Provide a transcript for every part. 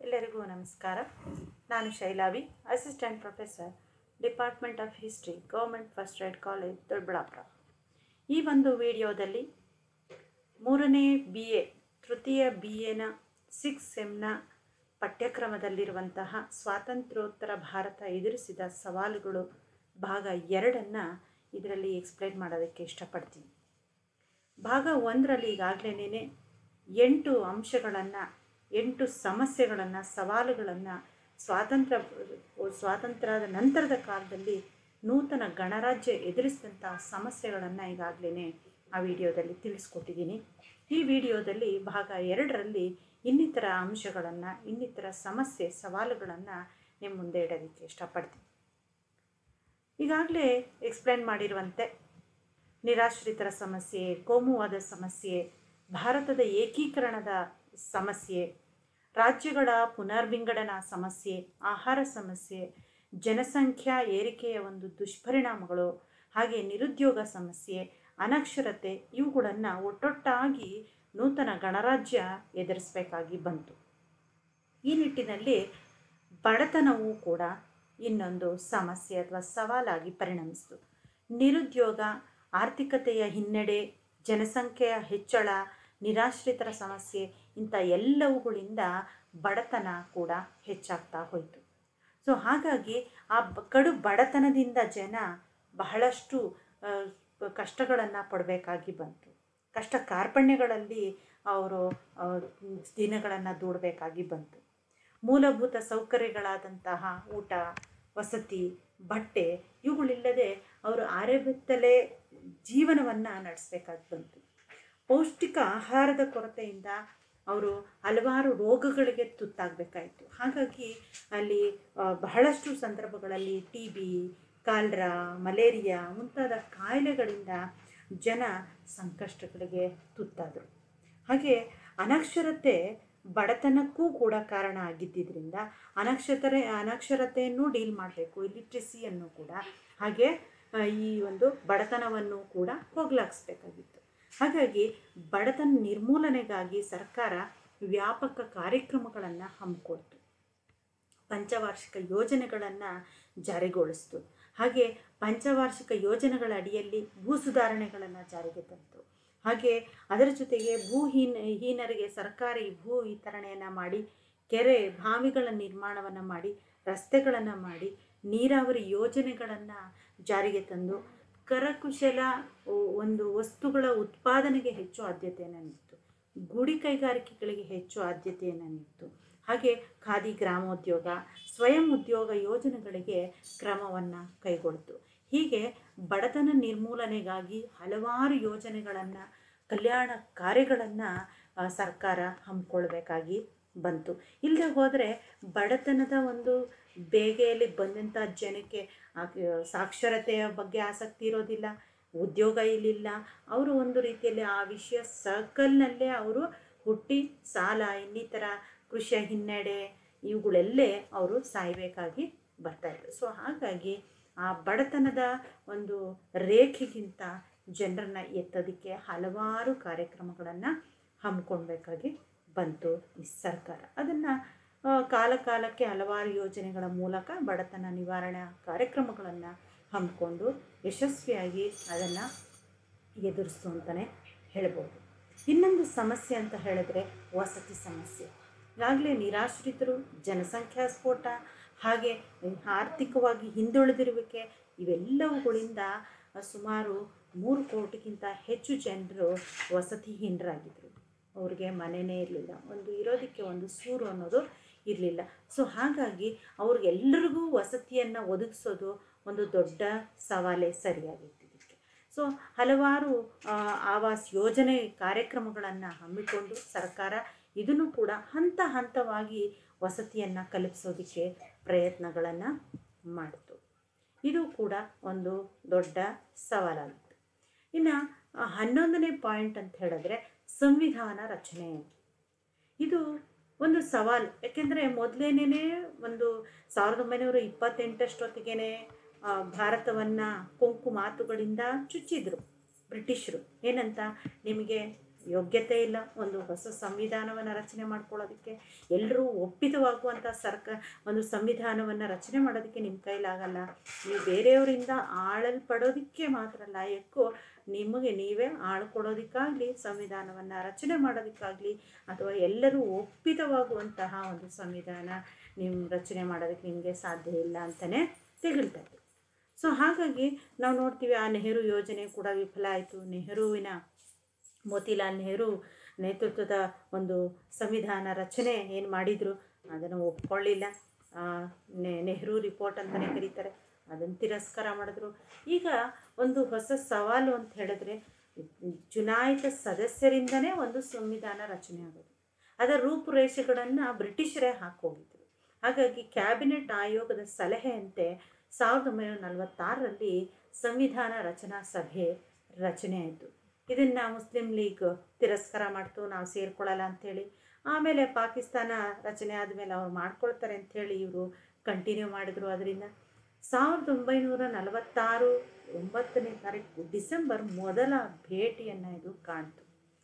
ಎಲ್ಲರಿಗೂ ನಮಸ್ಕಾರ ನಾನು Shailavi assistant professor department of history government first ಏಡ್ ಕಾಲೇಜ್ ದೊಡ್ಡಬಳ್ಳಾಪುರ ಈ ಒಂದು ವಿಡಿಯೋದಲ್ಲಿ ಮೂರನೇ ಬಿ ಎ ತೃತೀಯ ಬಿ ಎನ ಸಿಕ್ಸ್ ಸೆಮ್ನ ಪಠ್ಯಕ್ರಮದಲ್ಲಿರುವಂತಹ ಸ್ವಾತಂತ್ರ್ಯೋತ್ತರ ಭಾರತ ಎದುರಿಸಿದ ಸವಾಲುಗಳು ಭಾಗ ಎರಡನ್ನು ಇದರಲ್ಲಿ ಎಕ್ಸ್ಪ್ಲೈನ್ ಮಾಡೋದಕ್ಕೆ ಇಷ್ಟಪಡ್ತೀನಿ ಭಾಗ ಒಂದರಲ್ಲಿ ಈಗಾಗಲೇ ಎಂಟು ಅಂಶಗಳನ್ನು ಎಂಟು ಸಮಸ್ಯೆಗಳನ್ನು ಸವಾಲುಗಳನ್ನು ಸ್ವಾತಂತ್ರ್ಯ ಸ್ವಾತಂತ್ರ್ಯದ ನಂತರದ ಕಾಲದಲ್ಲಿ ನೂತನ ಗಣರಾಜ್ಯ ಎದುರಿಸಿದಂಥ ಸಮಸ್ಯೆಗಳನ್ನು ಈಗಾಗಲೇ ಆ ವಿಡಿಯೋದಲ್ಲಿ ತಿಳಿಸ್ಕೊಟ್ಟಿದ್ದೀನಿ ಈ ವಿಡಿಯೋದಲ್ಲಿ ಭಾಗ ಎರಡರಲ್ಲಿ ಇನ್ನಿತರ ಅಂಶಗಳನ್ನು ಇನ್ನಿತರ ಸಮಸ್ಯೆ ಸವಾಲುಗಳನ್ನು ನಿಮ್ಮ ಮುಂದೆ ಇಡೋದಕ್ಕೆ ಇಷ್ಟಪಡ್ತೀನಿ ಈಗಾಗಲೇ ಎಕ್ಸ್ಪ್ಲೇನ್ ಮಾಡಿರುವಂತೆ ನಿರಾಶ್ರಿತರ ಸಮಸ್ಯೆ ಕೋಮುವಾದ ಸಮಸ್ಯೆ ಭಾರತದ ಏಕೀಕರಣದ ಸಮಸ್ಯೆ ರಾಜ್ಯಗಳ ಪುನರ್ವಿಂಗಡನಾ ಸಮಸ್ಯೆ ಆಹಾರ ಸಮಸ್ಯೆ ಜನಸಂಖ್ಯಾ ಏರಿಕೆಯ ಒಂದು ದುಷ್ಪರಿಣಾಮಗಳು ಹಾಗೆ ನಿರುದ್ಯೋಗ ಸಮಸ್ಯೆ ಅನಕ್ಷರತೆ ಇವುಗಳನ್ನು ಒಟ್ಟೊಟ್ಟಾಗಿ ನೂತನ ಗಣರಾಜ್ಯ ಎದುರಿಸಬೇಕಾಗಿ ಬಂತು ಈ ನಿಟ್ಟಿನಲ್ಲಿ ಬಡತನವೂ ಕೂಡ ಇನ್ನೊಂದು ಸಮಸ್ಯೆ ಅಥವಾ ಸವಾಲಾಗಿ ಪರಿಣಮಿಸಿತು ನಿರುದ್ಯೋಗ ಆರ್ಥಿಕತೆಯ ಹಿನ್ನಡೆ ಜನಸಂಖ್ಯೆಯ ಹೆಚ್ಚಳ ನಿರಾಶ್ರಿತರ ಸಮಸ್ಯೆ ಇಂಥ ಎಲ್ಲವುಗಳಿಂದ ಬಡತನ ಕೂಡ ಹೆಚ್ಚಾಗ್ತಾ ಹೋಯಿತು ಸೊ ಹಾಗಾಗಿ ಆ ಬ ಕಡು ಬಡತನದಿಂದ ಜನ ಬಹಳಷ್ಟು ಕಷ್ಟಗಳನ್ನು ಪಡಬೇಕಾಗಿ ಬಂತು ಕಷ್ಟ ಕಾರ್ಪಣ್ಯಗಳಲ್ಲಿ ಅವರು ದಿನಗಳನ್ನು ದೂಡಬೇಕಾಗಿ ಬಂತು ಮೂಲಭೂತ ಸೌಕರ್ಯಗಳಾದಂತಹ ಊಟ ವಸತಿ ಬಟ್ಟೆ ಇವುಗಳಿಲ್ಲದೆ ಅವರು ಆರೆಬೆತ್ತಲೆ ಜೀವನವನ್ನು ನಡೆಸಬೇಕಾಗಿ ಬಂತು ಪೌಷ್ಟಿಕ ಆಹಾರದ ಕೊರತೆಯಿಂದ ಅವರು ಹಲವಾರು ರೋಗಗಳಿಗೆ ತುತ್ತಾಗಬೇಕಾಯಿತು ಹಾಗಾಗಿ ಅಲ್ಲಿ ಬಹಳಷ್ಟು ಸಂದರ್ಭಗಳಲ್ಲಿ ಟಿ ಬಿ ಕಾಲ್ರಾ ಮಲೇರಿಯಾ ಮುಂತಾದ ಕಾಯಿಲೆಗಳಿಂದ ಜನ ಸಂಕಷ್ಟಗಳಿಗೆ ತುತ್ತಾದರು ಹಾಗೆ ಅನಕ್ಷರತೆ ಬಡತನಕ್ಕೂ ಕೂಡ ಕಾರಣ ಆಗಿದ್ದರಿಂದ ಅನಕ್ಷತರೆ ಅನಕ್ಷರತೆಯನ್ನು ಡೀಲ್ ಮಾಡಬೇಕು ಇಲಿಟ್ರಸಿಯನ್ನು ಕೂಡ ಹಾಗೆ ಈ ಒಂದು ಬಡತನವನ್ನು ಕೂಡ ಹೋಗ್ಲಾಡಿಸ್ಬೇಕಾಗಿತ್ತು ಹಾಗಾಗಿ ಬಡತನ ನಿರ್ಮೂಲನೆಗಾಗಿ ಸರ್ಕಾರ ವ್ಯಾಪಕ ಕಾರ್ಯಕ್ರಮಗಳನ್ನು ಹಮ್ಮಿಕೊಳ್ತು ಪಂಚವಾರ್ಷಿಕ ಯೋಜನೆಗಳನ್ನು ಜಾರಿಗೊಳಿಸ್ತು ಹಾಗೆ ಪಂಚವಾರ್ಷಿಕ ಯೋಜನೆಗಳ ಅಡಿಯಲ್ಲಿ ಭೂ ಸುಧಾರಣೆಗಳನ್ನು ಜಾರಿಗೆ ತಂತು ಹಾಗೆ ಅದರ ಜೊತೆಗೆ ಭೂಹೀನ ಹೀನರಿಗೆ ಸರ್ಕಾರಿ ಭೂ ವಿತರಣೆಯನ್ನು ಮಾಡಿ ಕೆರೆ ಬಾವಿಗಳ ನಿರ್ಮಾಣವನ್ನು ಮಾಡಿ ರಸ್ತೆಗಳನ್ನು ಮಾಡಿ ನೀರಾವರಿ ಯೋಜನೆಗಳನ್ನು ಜಾರಿಗೆ ತಂದು ಕರಕುಶಲ ಒಂದು ವಸ್ತುಗಳ ಉತ್ಪಾದನೆಗೆ ಹೆಚ್ಚು ಆದ್ಯತೆಯನ್ನು ನೀಡಿತು ಗುಡಿ ಕೈಗಾರಿಕೆಗಳಿಗೆ ಹೆಚ್ಚು ಆದ್ಯತೆಯನ್ನು ನೀಡಿತು ಹಾಗೆ ಖಾದಿ ಗ್ರಾಮೋದ್ಯೋಗ ಸ್ವಯಂ ಉದ್ಯೋಗ ಯೋಜನೆಗಳಿಗೆ ಕ್ರಮವನ್ನು ಕೈಗೊಳ್ತು ಹೀಗೆ ಬಡತನ ನಿರ್ಮೂಲನೆಗಾಗಿ ಹಲವಾರು ಯೋಜನೆಗಳನ್ನು ಕಲ್ಯಾಣ ಕಾರ್ಯಗಳನ್ನು ಸರ್ಕಾರ ಹಮ್ಮಿಕೊಳ್ಬೇಕಾಗಿ ಬಂತು ಇಲ್ಲದೆ ಹೋದರೆ ಬಡತನದ ಒಂದು ಬೇಗೆಯಲ್ಲಿ ಬಂದಂಥ ಜನಕ್ಕೆ ಸಾಕ್ಷರತೆಯ ಬಗ್ಗೆ ಆಸಕ್ತಿ ಇರೋದಿಲ್ಲ ಉದ್ಯೋಗ ಇಲ್ಲಿಲ್ಲ ಅವರು ಒಂದು ರೀತಿಯಲ್ಲಿ ಆ ವಿಷಯ ಸರ್ಕಲ್ನಲ್ಲೇ ಅವರು ಹುಟ್ಟಿ ಸಾಲ ಇನ್ನಿತರ ಕೃಷಿಯ ಹಿನ್ನಡೆ ಇವುಗಳೆಲ್ಲೇ ಅವರು ಸಾಯಬೇಕಾಗಿ ಬರ್ತಾಯಿದ್ರು ಸೊ ಹಾಗಾಗಿ ಆ ಬಡತನದ ಒಂದು ರೇಖೆಗಿಂತ ಜನರನ್ನ ಎತ್ತೋದಕ್ಕೆ ಹಲವಾರು ಕಾರ್ಯಕ್ರಮಗಳನ್ನು ಹಮ್ಮಿಕೊಳ್ಬೇಕಾಗಿ ಬಂತು ಈ ಸರ್ಕಾರ ಅದನ್ನು ಕಾಲ ಕಾಲಕ್ಕೆ ಹಲವಾರು ಯೋಜನೆಗಳ ಮೂಲಕ ಬಡತನ ನಿವಾರಣಾ ಕಾರ್ಯಕ್ರಮಗಳನ್ನು ಹಮ್ಮಿಕೊಂಡು ಯಶಸ್ವಿಯಾಗಿ ಅದನ್ನು ಎದುರಿಸ್ತು ಅಂತಲೇ ಹೇಳ್ಬೋದು ಇನ್ನೊಂದು ಸಮಸ್ಯೆ ಅಂತ ಹೇಳಿದ್ರೆ ವಸತಿ ಸಮಸ್ಯೆ ಈಗಾಗಲೇ ನಿರಾಶ್ರಿತರು ಜನಸಂಖ್ಯಾ ಸ್ಫೋಟ ಹಾಗೆ ಆರ್ಥಿಕವಾಗಿ ಹಿಂದುಳಿದಿರುವಿಕೆ ಇವೆಲ್ಲವುಗಳಿಂದ ಸುಮಾರು ಮೂರು ಕೋಟಿಗಿಂತ ಹೆಚ್ಚು ಜನರು ವಸತಿಹೀನರಾಗಿದ್ದರು ಅವ್ರಿಗೆ ಮನೆಯೇ ಇರಲಿಲ್ಲ ಒಂದು ಇರೋದಕ್ಕೆ ಒಂದು ಸೂರು ಅನ್ನೋದು ಇರಲಿಲ್ಲ ಸೊ ಹಾಗಾಗಿ ಅವ್ರಿಗೆಲ್ಲರಿಗೂ ವಸತಿಯನ್ನು ಒದಗಿಸೋದು ಒಂದು ದೊಡ್ಡ ಸವಾಲೇ ಸರಿಯಾಗಿತ್ತು ಇದಕ್ಕೆ ಸೊ ಹಲವಾರು ಆವಾಸ್ ಯೋಜನೆ ಕಾರ್ಯಕ್ರಮಗಳನ್ನು ಹಮ್ಮಿಕೊಂಡು ಸರ್ಕಾರ ಇದನ್ನು ಕೂಡ ಹಂತ ಹಂತವಾಗಿ ವಸತಿಯನ್ನು ಕಲ್ಪಿಸೋದಕ್ಕೆ ಪ್ರಯತ್ನಗಳನ್ನು ಮಾಡಿತು ಇದು ಕೂಡ ಒಂದು ದೊಡ್ಡ ಸವಾಲಾಗಿತ್ತು ಇನ್ನು ಹನ್ನೊಂದನೇ ಪಾಯಿಂಟ್ ಅಂತ ಹೇಳಿದ್ರೆ ಸಂವಿಧಾನ ರಚನೆ ಇದು ಒಂದು ಸವಾಲು ಯಾಕೆಂದರೆ ಮೊದಲೇನೇ ಒಂದು ಸಾವಿರದ ಒಂಬೈನೂರ ಇಪ್ಪತ್ತೆಂಟಷ್ಟೊತ್ತಿಗೆ ಭಾರತವನ್ನು ಕೊಂಕು ಮಾತುಗಳಿಂದ ಚುಚ್ಚಿದ್ರು ಬ್ರಿಟಿಷರು ಏನಂತ ನಿಮಗೆ ಯೋಗ್ಯತೆ ಇಲ್ಲ ಒಂದು ಹೊಸ ಸಂವಿಧಾನವನ್ನು ರಚನೆ ಮಾಡ್ಕೊಳ್ಳೋದಕ್ಕೆ ಎಲ್ಲರೂ ಒಪ್ಪಿತವಾಗುವಂಥ ಸರ್ಕ ಒಂದು ಸಂವಿಧಾನವನ್ನು ರಚನೆ ಮಾಡೋದಕ್ಕೆ ನಿಮ್ಮ ಕೈಲಾಗಲ್ಲ ನೀವು ಬೇರೆಯವರಿಂದ ಆಳಲ್ಪಡೋದಕ್ಕೆ ಮಾತ್ರ ಲಾಯಕ್ಕು ನಿಮಗೆ ನೀವೇ ಆಳ್ಕೊಡೋದಕ್ಕಾಗಲಿ ಸಂವಿಧಾನವನ್ನು ರಚನೆ ಮಾಡೋದಕ್ಕಾಗಲಿ ಅಥವಾ ಎಲ್ಲರೂ ಒಪ್ಪಿತವಾಗುವಂತಹ ಒಂದು ಸಂವಿಧಾನ ನೀವು ರಚನೆ ಮಾಡೋದಕ್ಕೆ ನಿಮಗೆ ಸಾಧ್ಯ ಇಲ್ಲ ಅಂತಲೇ ತೆಗಳ್ತಾ ಇತ್ತು ಸೊ ಹಾಗಾಗಿ ನಾವು ನೋಡ್ತೀವಿ ಆ ನೆಹರು ಯೋಜನೆ ಕೂಡ ವಿಫಲ ಆಯಿತು ನೆಹರುವಿನ ಮೋತಿಲಾಲ್ ನೆಹರು ನೇತೃತ್ವದ ಒಂದು ಸಂವಿಧಾನ ರಚನೆ ಏನು ಮಾಡಿದರು ಅದನ್ನು ಒಪ್ಕೊಳ್ಳಿಲ್ಲ ಆ, ನೆ- ನೆಹರು ರಿಪೋರ್ಟ್ ಅಂತಲೇ ಕರೀತಾರೆ ಅದನ್ನು ತಿರಸ್ಕಾರ ಮಾಡಿದ್ರು ಈಗ ಒಂದು ಹೊಸ ಸವಾಲು ಅಂತ ಹೇಳಿದ್ರೆ ಚುನಾಯಿತ ಸದಸ್ಯರಿಂದನೇ ಒಂದು ಸಂವಿಧಾನ ರಚನೆ ಆಗೋದು ಅದರ ರೂಪುರೇಷೆಗಳನ್ನು ಬ್ರಿಟಿಷರೇ ಹಾಕೋಗಿದ್ರು ಹಾಗಾಗಿ ಕ್ಯಾಬಿನೆಟ್ ಆಯೋಗದ ಸಲಹೆಯಂತೆ ಸಾವಿರದ ಒಂಬೈನೂರ ನಲವತ್ತಾರರಲ್ಲಿ ಸಂವಿಧಾನ ರಚನಾ ಸಭೆ ರಚನೆ ಆಯಿತು ಇದನ್ನು ಮುಸ್ಲಿಂ ಲೀಗ್ ತಿರಸ್ಕಾರ ಮಾಡ್ತು ನಾವು ಸೇರ್ಕೊಳ್ಳಲ್ಲ ಅಂಥೇಳಿ ಆಮೇಲೆ ಪಾಕಿಸ್ತಾನ ರಚನೆ ಆದಮೇಲೆ ಅವ್ರು ಮಾಡ್ಕೊಳ್ತಾರೆ ಅಂಥೇಳಿ ಇವರು ಕಂಟಿನ್ಯೂ ಮಾಡಿದ್ರು ಅದರಿಂದ ಸಾವಿರದ ಒಂಬೈನೂರ ನಲವತ್ತಾರು ಒಂಬತ್ತನೇ ತಾರೀಕು ಡಿಸೆಂಬರ್ ಮೊದಲ ಭೇಟಿಯನ್ನು ಇದು ಕಾಣ್ತು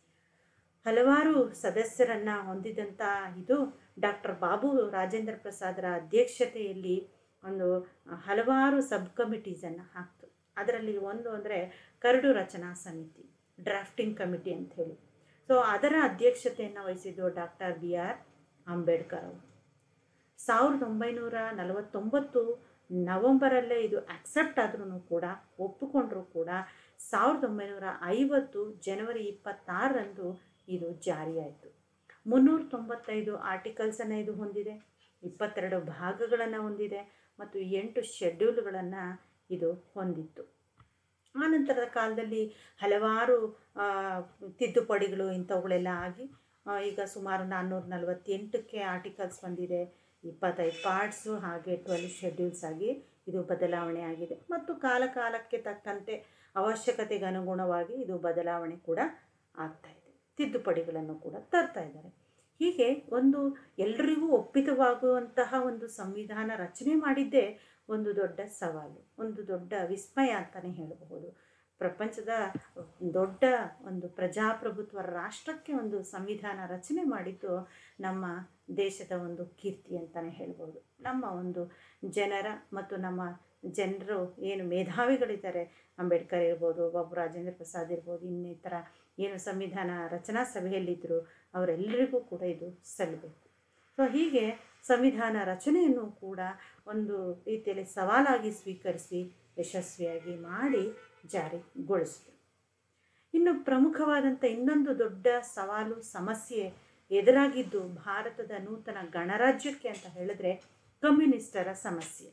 ಹಲವಾರು ಸದಸ್ಯರನ್ನು ಹೊಂದಿದಂಥ ಇದು ಡಾಕ್ಟರ್ ಬಾಬು ರಾಜೇಂದ್ರ ಪ್ರಸಾದರ ಅಧ್ಯಕ್ಷತೆಯಲ್ಲಿ ಒಂದು ಹಲವಾರು ಸಬ್ ಕಮಿಟೀಸನ್ನು ಹಾಕ್ತು ಅದರಲ್ಲಿ ಒಂದು ಅಂದರೆ ಕರಡು ರಚನಾ ಸಮಿತಿ ಡ್ರಾಫ್ಟಿಂಗ್ ಕಮಿಟಿ ಅಂತ ಹೇಳಿ ಸೊ ಅದರ ಅಧ್ಯಕ್ಷತೆಯನ್ನು ವಹಿಸಿದ್ದು ಡಾಕ್ಟರ್ ಬಿ ಆರ್ ಅಂಬೇಡ್ಕರ್ ಅವರು ಸಾವಿರದ ಒಂಬೈನೂರ ನಲವತ್ತೊಂಬತ್ತು ನವಂಬರಲ್ಲೇ ಇದು ಆಕ್ಸೆಪ್ಟ್ ಆದ್ರೂ ಕೂಡ ಒಪ್ಪಿಕೊಂಡ್ರೂ ಕೂಡ ಸಾವಿರದ ಒಂಬೈನೂರ ಐವತ್ತು ಜನವರಿ ಇಪ್ಪತ್ತಾರರಂದು ಇದು ಜಾರಿಯಾಯಿತು ಮುನ್ನೂರ ತೊಂಬತ್ತೈದು ಆರ್ಟಿಕಲ್ಸನ್ನು ಇದು ಹೊಂದಿದೆ ಇಪ್ಪತ್ತೆರಡು ಭಾಗಗಳನ್ನು ಹೊಂದಿದೆ ಮತ್ತು ಎಂಟು ಶೆಡ್ಯೂಲ್ಗಳನ್ನು ಇದು ಹೊಂದಿತ್ತು ಆನಂತರದ ಕಾಲದಲ್ಲಿ ಹಲವಾರು ಆ, ತಿದ್ದುಪಡಿಗಳು ಇಂಥವುಗಳೆಲ್ಲ ಆಗಿ ಆ, ಈಗ ಸುಮಾರು ನಾನ್ನೂರ ನಲವತ್ತೆಂಟಕ್ಕೆ ಆರ್ಟಿಕಲ್ಸ್ ಬಂದಿದೆ ಇಪ್ಪತ್ತೈದು ಪಾರ್ಟ್ಸು ಹಾಗೆ ಟ್ವೆಲ್ ಶೆಡ್ಯೂಲ್ಸ್ ಆಗಿ ಇದು ಬದಲಾವಣೆ ಆಗಿದೆ ಮತ್ತು ಕಾಲ ಕಾಲಕ್ಕೆ ತಕ್ಕಂತೆ ಅವಶ್ಯಕತೆಗೆ ಅನುಗುಣವಾಗಿ ಇದು ಬದಲಾವಣೆ ಕೂಡ ಆಗ್ತಾ ಇದೆ ತಿದ್ದುಪಡಿಗಳನ್ನು ಕೂಡ ತರ್ತಾ ಇದ್ದಾರೆ ಹೀಗೆ ಒಂದು ಎಲ್ರಿಗೂ ಒಪ್ಪಿತವಾಗುವಂತಹ ಒಂದು ಸಂವಿಧಾನ ರಚನೆ ಮಾಡಿದ್ದೇ ಒಂದು ದೊಡ್ಡ ಸವಾಲು ಒಂದು ದೊಡ್ಡ ವಿಸ್ಮಯ ಅಂತಲೇ ಹೇಳಬಹುದು ಪ್ರಪಂಚದ ದೊಡ್ಡ ಒಂದು ಪ್ರಜಾಪ್ರಭುತ್ವ ರಾಷ್ಟ್ರಕ್ಕೆ ಒಂದು ಸಂವಿಧಾನ ರಚನೆ ಮಾಡಿದ್ದು ನಮ್ಮ ದೇಶದ ಒಂದು ಕೀರ್ತಿ ಅಂತಲೇ ಹೇಳ್ಬೋದು ನಮ್ಮ ಒಂದು ಜನರ ಮತ್ತು ನಮ್ಮ ಜನರು ಏನು ಮೇಧಾವಿಗಳಿದ್ದಾರೆ ಅಂಬೇಡ್ಕರ್ ಇರ್ಬೋದು ಬಾಬು ರಾಜೇಂದ್ರ ಪ್ರಸಾದ್ ಇರ್ಬೋದು ಇನ್ನಿತರ ಏನು ಸಂವಿಧಾನ ರಚನಾ ಸಭೆಯಲ್ಲಿದ್ದರು ಅವರೆಲ್ಲರಿಗೂ ಕೂಡ ಇದು ಸಲ್ಲಬೇಕು ಸೊ ಹೀಗೆ ಸಂವಿಧಾನ ರಚನೆಯನ್ನು ಕೂಡ ಒಂದು ರೀತಿಯಲ್ಲಿ ಸವಾಲಾಗಿ ಸ್ವೀಕರಿಸಿ ಯಶಸ್ವಿಯಾಗಿ ಮಾಡಿ ಜಾರಿಗೊಳಿಸಿದರು ಇನ್ನು ಪ್ರಮುಖವಾದಂಥ ಇನ್ನೊಂದು ದೊಡ್ಡ ಸವಾಲು ಸಮಸ್ಯೆ ಎದುರಾಗಿದ್ದು ಭಾರತದ ನೂತನ ಗಣರಾಜ್ಯಕ್ಕೆ ಅಂತ ಹೇಳಿದ್ರೆ ಕಮ್ಯುನಿಸ್ಟರ ಸಮಸ್ಯೆ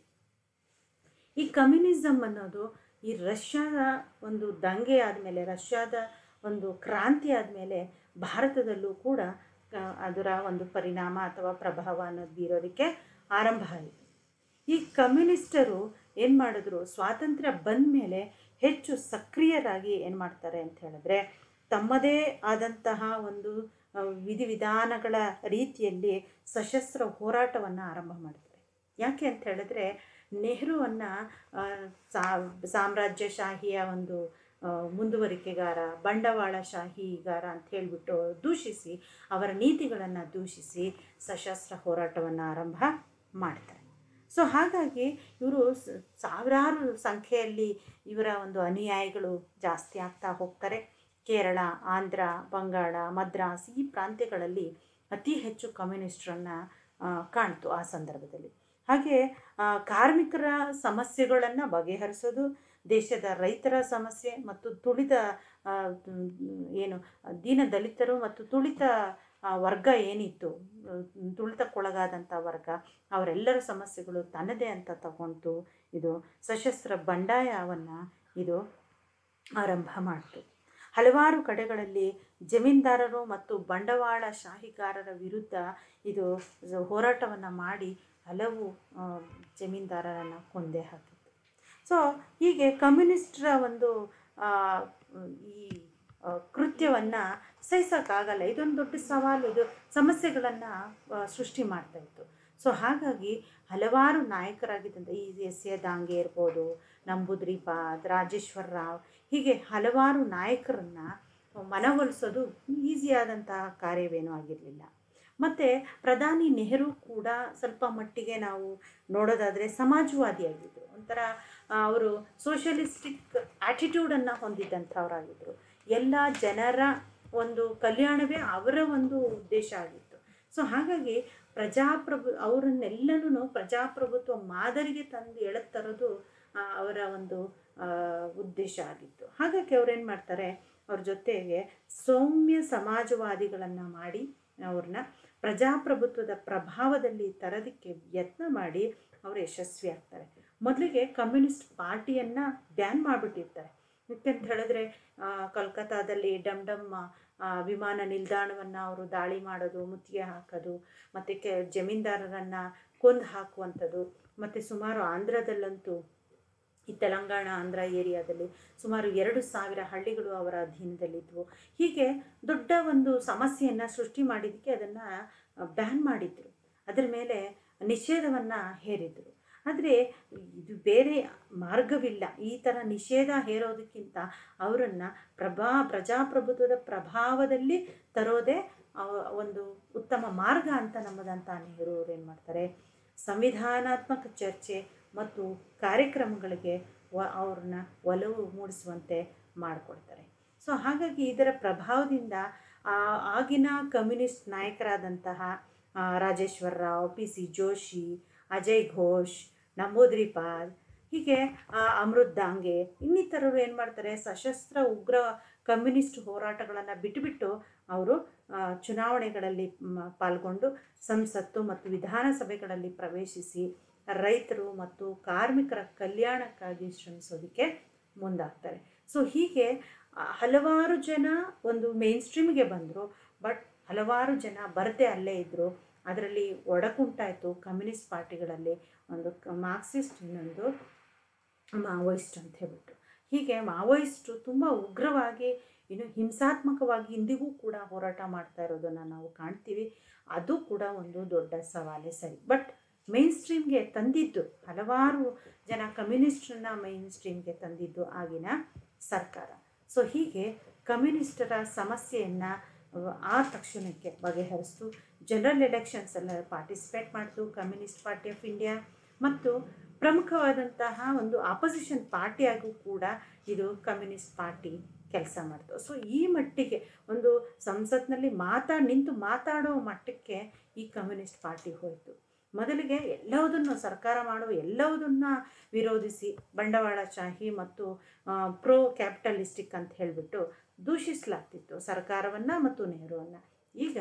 ಈ ಕಮ್ಯುನಿಸಮ್ ಅನ್ನೋದು ಈ ರಷ್ಯಾದ ಒಂದು ದಂಗೆ ಆದಮೇಲೆ ರಷ್ಯಾದ ಒಂದು ಕ್ರಾಂತಿ ಆದಮೇಲೆ ಭಾರತದಲ್ಲೂ ಕೂಡ ಆ, ಅದರ ಒಂದು ಪರಿಣಾಮ ಅಥವಾ ಪ್ರಭಾವ ಅನ್ನೋದು ಬೀರೋದಕ್ಕೆ ಆರಂಭ ಆಯಿತು ಈ ಕಮ್ಯುನಿಸ್ಟರು ಏನು ಮಾಡಿದ್ರು ಸ್ವಾತಂತ್ರ್ಯ ಬಂದ ಮೇಲೆ ಹೆಚ್ಚು ಸಕ್ರಿಯರಾಗಿ ಏನು ಮಾಡ್ತಾರೆ ಅಂತ ಹೇಳಿದ್ರೆ ತಮ್ಮದೇ ಆದಂತಹ ಒಂದು ಆ, ವಿಧಿವಿಧಾನಗಳ ರೀತಿಯಲ್ಲಿ ಸಶಸ್ತ್ರ ಹೋರಾಟವನ್ನು ಆರಂಭ ಮಾಡ್ತಾರೆ ಯಾಕೆ ಅಂತ ಹೇಳಿದ್ರೆ ನೆಹರುವನ್ನು ಸಾಮ್ರಾಜ್ಯಶಾಹಿಯ ಒಂದು ಆ, ಮುಂದುವರಿಕೆಗಾರ ಬಂಡವಾಳಶಾಹಿಗಾರ ಅಂತ ಹೇಳಿಬಿಟ್ಟು ದೂಷಿಸಿ ಅವರ ನೀತಿಗಳನ್ನು ದೂಷಿಸಿ ಸಶಸ್ತ್ರ ಹೋರಾಟವನ್ನು ಆರಂಭ ಮಾಡ್ತಾರೆ ಸೊ ಹಾಗಾಗಿ ಇವರು ಸಾವಿರಾರು ಸಂಖ್ಯೆಯಲ್ಲಿ ಇವರ ಒಂದು ಅನುಯಾಯಿಗಳು ಜಾಸ್ತಿ ಆಗ್ತಾ ಹೋಗ್ತಾರೆ ಕೇರಳ ಆಂಧ್ರ ಬಂಗಾಳ ಮದ್ರಾಸ್ ಈ ಪ್ರಾಂತ್ಯಗಳಲ್ಲಿ ಅತಿ ಹೆಚ್ಚು ಕಮ್ಯುನಿಸ್ಟರನ್ನು ಕಾಣ್ತು ಆ ಸಂದರ್ಭದಲ್ಲಿ ಹಾಗೆ ಆ, ಕಾರ್ಮಿಕರ ಸಮಸ್ಯೆಗಳನ್ನು ಬಗೆಹರಿಸೋದು ದೇಶದ ರೈತರ ಸಮಸ್ಯೆ ಮತ್ತು ತುಳಿದ ಆ, ಮ್, ಏನು ದೀನ ದಲಿತರು ಮತ್ತು ತುಳಿತ ಆ, ವರ್ಗ ಏನಿತ್ತು ಆ, ತುಳಿತಕ್ಕೊಳಗಾದಂಥ ವರ್ಗ ಅವರೆಲ್ಲರ ಸಮಸ್ಯೆಗಳು ತನ್ನದೇ ಅಂತ ತಗೊಂಡು ಇದು ಸಶಸ್ತ್ರ ಬಂಡಾಯವನ್ನು ಇದು ಆರಂಭ ಮಾಡಿತು ಹಲವಾರು ಕಡೆಗಳಲ್ಲಿ ಜಮೀನ್ದಾರರು ಮತ್ತು ಬಂಡವಾಳ ಶಾಹಿಗಾರರ ವಿರುದ್ಧ ಇದು ಹೋರಾಟವನ್ನು ಮಾಡಿ ಹಲವು ಆ, ಜಮೀನ್ದಾರರನ್ನು ಕೊಂದೇ ಹಾಕಿತ್ತು ಸೊ ಹೀಗೆ ಕಮ್ಯುನಿಸ್ಟರ ಒಂದು ಆ, ಈ ಕೃತ್ಯವನ್ನು ಸಹಿಸೋಕ್ಕಾಗಲ್ಲ ಇದೊಂದು ದೊಡ್ಡ ಸವಾಲು ಇದು ಸಮಸ್ಯೆಗಳನ್ನು ಸೃಷ್ಟಿ ಮಾಡ್ತಾ ಇತ್ತು ಸೊ ಹಾಗಾಗಿ ಹಲವಾರು ನಾಯಕರಾಗಿದ್ದಂಥ ಈ ಎಸ್ ಎ ದಾಂಗೆ ಇರ್ಬೋದು ನಂಬುದ್ರಿಪಾದ್ ರಾಜೇಶ್ವರ್ ರಾವ್ ಹೀಗೆ ಹಲವಾರು ನಾಯಕರನ್ನು ಮನವೊಲಿಸೋದು ಈಸಿಯಾದಂತಹ ಕಾರ್ಯವೇನೂ ಆಗಿರಲಿಲ್ಲ ಮತ್ತು ಪ್ರಧಾನಿ ನೆಹರು ಕೂಡ ಸ್ವಲ್ಪ ಮಟ್ಟಿಗೆ ನಾವು ನೋಡೋದಾದರೆ ಸಮಾಜವಾದಿಯಾಗಿದ್ದರು ಒಂಥರ ಅವರು ಸೋಷಲಿಸ್ಟಿಕ್ ಆ್ಯಟಿಟ್ಯೂಡನ್ನು ಹೊಂದಿದ್ದಂಥವರಾಗಿದ್ದರು ಎಲ್ಲ ಜನರ ಒಂದು ಕಲ್ಯಾಣವೇ ಅವರ ಒಂದು ಉದ್ದೇಶ ಆಗಿತ್ತು ಸೊ ಹಾಗಾಗಿ ಪ್ರಜಾಪ್ರಭು ಅವರನ್ನೆಲ್ಲನೂ ಪ್ರಜಾಪ್ರಭುತ್ವ ಮಾದರಿಗೆ ತಂದು ಎಳೆತರೋದು ಅವರ ಒಂದು ಉದ್ದೇಶ ಆಗಿತ್ತು ಹಾಗಾಗಿ ಅವ್ರೇನು ಮಾಡ್ತಾರೆ ಅವ್ರ ಜೊತೆಗೆ ಸೌಮ್ಯ ಸಮಾಜವಾದಿಗಳನ್ನು ಮಾಡಿ ಅವ್ರನ್ನ ಪ್ರಜಾಪ್ರಭುತ್ವದ ಪ್ರಭಾವದಲ್ಲಿ ತರೋದಕ್ಕೆ ಯತ್ನ ಮಾಡಿ ಅವರು ಯಶಸ್ವಿ ಆಗ್ತಾರೆ ಮೊದಲಿಗೆ ಕಮ್ಯುನಿಸ್ಟ್ ಪಾರ್ಟಿಯನ್ನು ಬ್ಯಾನ್ ಮಾಡಿಬಿಟ್ಟಿರ್ತಾರೆ ಯಾಕೆಂತ ಹೇಳಿದ್ರೆ ಕಲ್ಕತ್ತಾದಲ್ಲಿ ಡಮ್ ಡಮ್ ವಿಮಾನ ನಿಲ್ದಾಣವನ್ನು ಅವರು ದಾಳಿ ಮಾಡೋದು ಮುತ್ತಿಗೆ ಹಾಕೋದು ಮತ್ತು ಕೆ ಜಮೀನ್ದಾರರನ್ನು ಕೊಂದು ಹಾಕುವಂಥದ್ದು ಮತ್ತು ಸುಮಾರು ಆಂಧ್ರದಲ್ಲಂತೂ ಈ ತೆಲಂಗಾಣ ಆಂಧ್ರ ಏರಿಯಾದಲ್ಲಿ ಸುಮಾರು ಎರಡು ಸಾವಿರ ಹಳ್ಳಿಗಳು ಅವರ ಅಧೀನದಲ್ಲಿದ್ದವು ಹೀಗೆ ದೊಡ್ಡ ಒಂದು ಸಮಸ್ಯೆಯನ್ನು ಸೃಷ್ಟಿ ಮಾಡಿದ್ದಕ್ಕೆ ಅದನ್ನು ಬ್ಯಾನ್ ಮಾಡಿದ್ರು ಅದರ ಮೇಲೆ ನಿಷೇಧವನ್ನು ಹೇರಿದರು ಆದರೆ ಇದು ಬೇರೆ ಮಾರ್ಗವಿಲ್ಲ ಈ ಥರ ನಿಷೇಧ ಹೇರೋದಕ್ಕಿಂತ ಅವರನ್ನು ಪ್ರಭಾ ಪ್ರಜಾಪ್ರಭುತ್ವದ ಪ್ರಭಾವದಲ್ಲಿ ತರೋದೇ ಒಂದು ಉತ್ತಮ ಮಾರ್ಗ ಅಂತ ನಮ್ಮದಂಥ ನೆಹರು ಅವ್ರು ಏನು ಮಾಡ್ತಾರೆ ಸಂವಿಧಾನಾತ್ಮಕ ಚರ್ಚೆ ಮತ್ತು ಕಾರ್ಯಕ್ರಮಗಳಿಗೆ ವ ಅವ್ರನ್ನ ಒಲವು ಮೂಡಿಸುವಂತೆ ಮಾಡಿಕೊಡ್ತಾರೆ ಸೊ ಹಾಗಾಗಿ ಇದರ ಪ್ರಭಾವದಿಂದ ಆಗಿನ ಕಮ್ಯುನಿಸ್ಟ್ ನಾಯಕರಾದಂತಹ ರಾಜೇಶ್ವರ ರಾವ್ ಪಿ ಸಿ ಜೋಶಿ ಅಜಯ್ ಘೋಷ್ ನಂಬೂದ್ರಿಪಾಲ್ ಹೀಗೆ ಅಮೃತ್ ದಾಂಗೆ ಇನ್ನಿತರರು ಏನು ಮಾಡ್ತಾರೆ ಸಶಸ್ತ್ರ ಉಗ್ರ ಕಮ್ಯುನಿಸ್ಟ್ ಹೋರಾಟಗಳನ್ನು ಬಿಟ್ಟುಬಿಟ್ಟು ಅವರು ಚುನಾವಣೆಗಳಲ್ಲಿ ಪಾಲ್ಗೊಂಡು ಸಂಸತ್ತು ಮತ್ತು ವಿಧಾನಸಭೆಗಳಲ್ಲಿ ಪ್ರವೇಶಿಸಿ ರೈತರು ಮತ್ತು ಕಾರ್ಮಿಕರ ಕಲ್ಯಾಣಕ್ಕಾಗಿ ಶ್ರಮಿಸೋದಕ್ಕೆ ಮುಂದಾಗ್ತಾರೆ ಸೊ ಹೀಗೆ ಹಲವಾರು ಜನ ಒಂದು ಮೇನ್ ಸ್ಟ್ರೀಮ್ಗೆ ಬಂದರು ಬಟ್ ಹಲವಾರು ಜನ ಬರದೆ ಅಲ್ಲೇ ಇದ್ದರು ಅದರಲ್ಲಿ ಒಡಕುಂಟಾಯಿತು ಕಮ್ಯುನಿಸ್ಟ್ ಪಾರ್ಟಿಗಳಲ್ಲಿ ಒಂದು ಮಾರ್ಕ್ಸಿಸ್ಟ್ ಇನ್ನೊಂದು ಮಾವೋಯಿಸ್ಟ್ ಅಂತ ಹೇಳ್ಬಿಟ್ಟು ಹೀಗೆ ಮಾವೋಯಿಸ್ಟು ತುಂಬ ಉಗ್ರವಾಗಿ ಇನ್ನು ಹಿಂಸಾತ್ಮಕವಾಗಿ ಇಂದಿಗೂ ಕೂಡ ಹೋರಾಟ ಮಾಡ್ತಾ ಇರೋದನ್ನು ನಾವು ಕಾಣ್ತೀವಿ ಅದು ಕೂಡ ಒಂದು ದೊಡ್ಡ ಸವಾಲೇ ಸರಿ ಬಟ್ ಮೈನ್ ಸ್ಟ್ರೀಮ್ಗೆ ತಂದಿದ್ದು ಹಲವಾರು ಜನ ಕಮ್ಯುನಿಸ್ಟನ್ನ ಮೈನ್ ಸ್ಟ್ರೀಮ್ಗೆ ತಂದಿದ್ದು ಆಗಿನ ಸರ್ಕಾರ ಸೊ ಹೀಗೆ ಕಮ್ಯುನಿಸ್ಟರ ಸಮಸ್ಯೆಯನ್ನು ಆ ತಕ್ಷಣಕ್ಕೆ ಬಗೆಹರಿಸ್ತು ಜನರಲ್ ಎಲೆಕ್ಷನ್ಸಲ್ಲಿ ಪಾರ್ಟಿಸಿಪೇಟ್ ಮಾಡ್ತು ಕಮ್ಯುನಿಸ್ಟ್ ಪಾರ್ಟಿ ಆಫ್ ಇಂಡಿಯಾ ಮತ್ತು ಪ್ರಮುಖವಾದಂತಹ ಒಂದು ಆಪೋಸಿಷನ್ ಪಾರ್ಟಿಯಾಗೂ ಕೂಡ ಇದು ಕಮ್ಯುನಿಸ್ಟ್ ಪಾರ್ಟಿ ಕೆಲಸ ಮಾಡ್ತು ಸೊ ಈ ಮಟ್ಟಿಗೆ ಒಂದು ಸಂಸತ್ನಲ್ಲಿ ಮಾತಾ ನಿಂತು ಮಾತಾಡೋ ಮಟ್ಟಕ್ಕೆ ಈ ಕಮ್ಯುನಿಸ್ಟ್ ಪಾರ್ಟಿ ಹೋಯಿತು ಮೊದಲಿಗೆ ಎಲ್ಲವುದನ್ನು ಸರ್ಕಾರ ಮಾಡುವ ಎಲ್ಲವುದನ್ನು ವಿರೋಧಿಸಿ ಬಂಡವಾಳಶಾಹಿ ಮತ್ತು ಪ್ರೋ ಕ್ಯಾಪಿಟಲಿಸ್ಟಿಕ್ ಅಂತ ಹೇಳಿಬಿಟ್ಟು ದೂಷಿಸಲಾಗ್ತಿತ್ತು ಸರ್ಕಾರವನ್ನು ಮತ್ತು ನೆಹರುವನ್ನು ಈಗ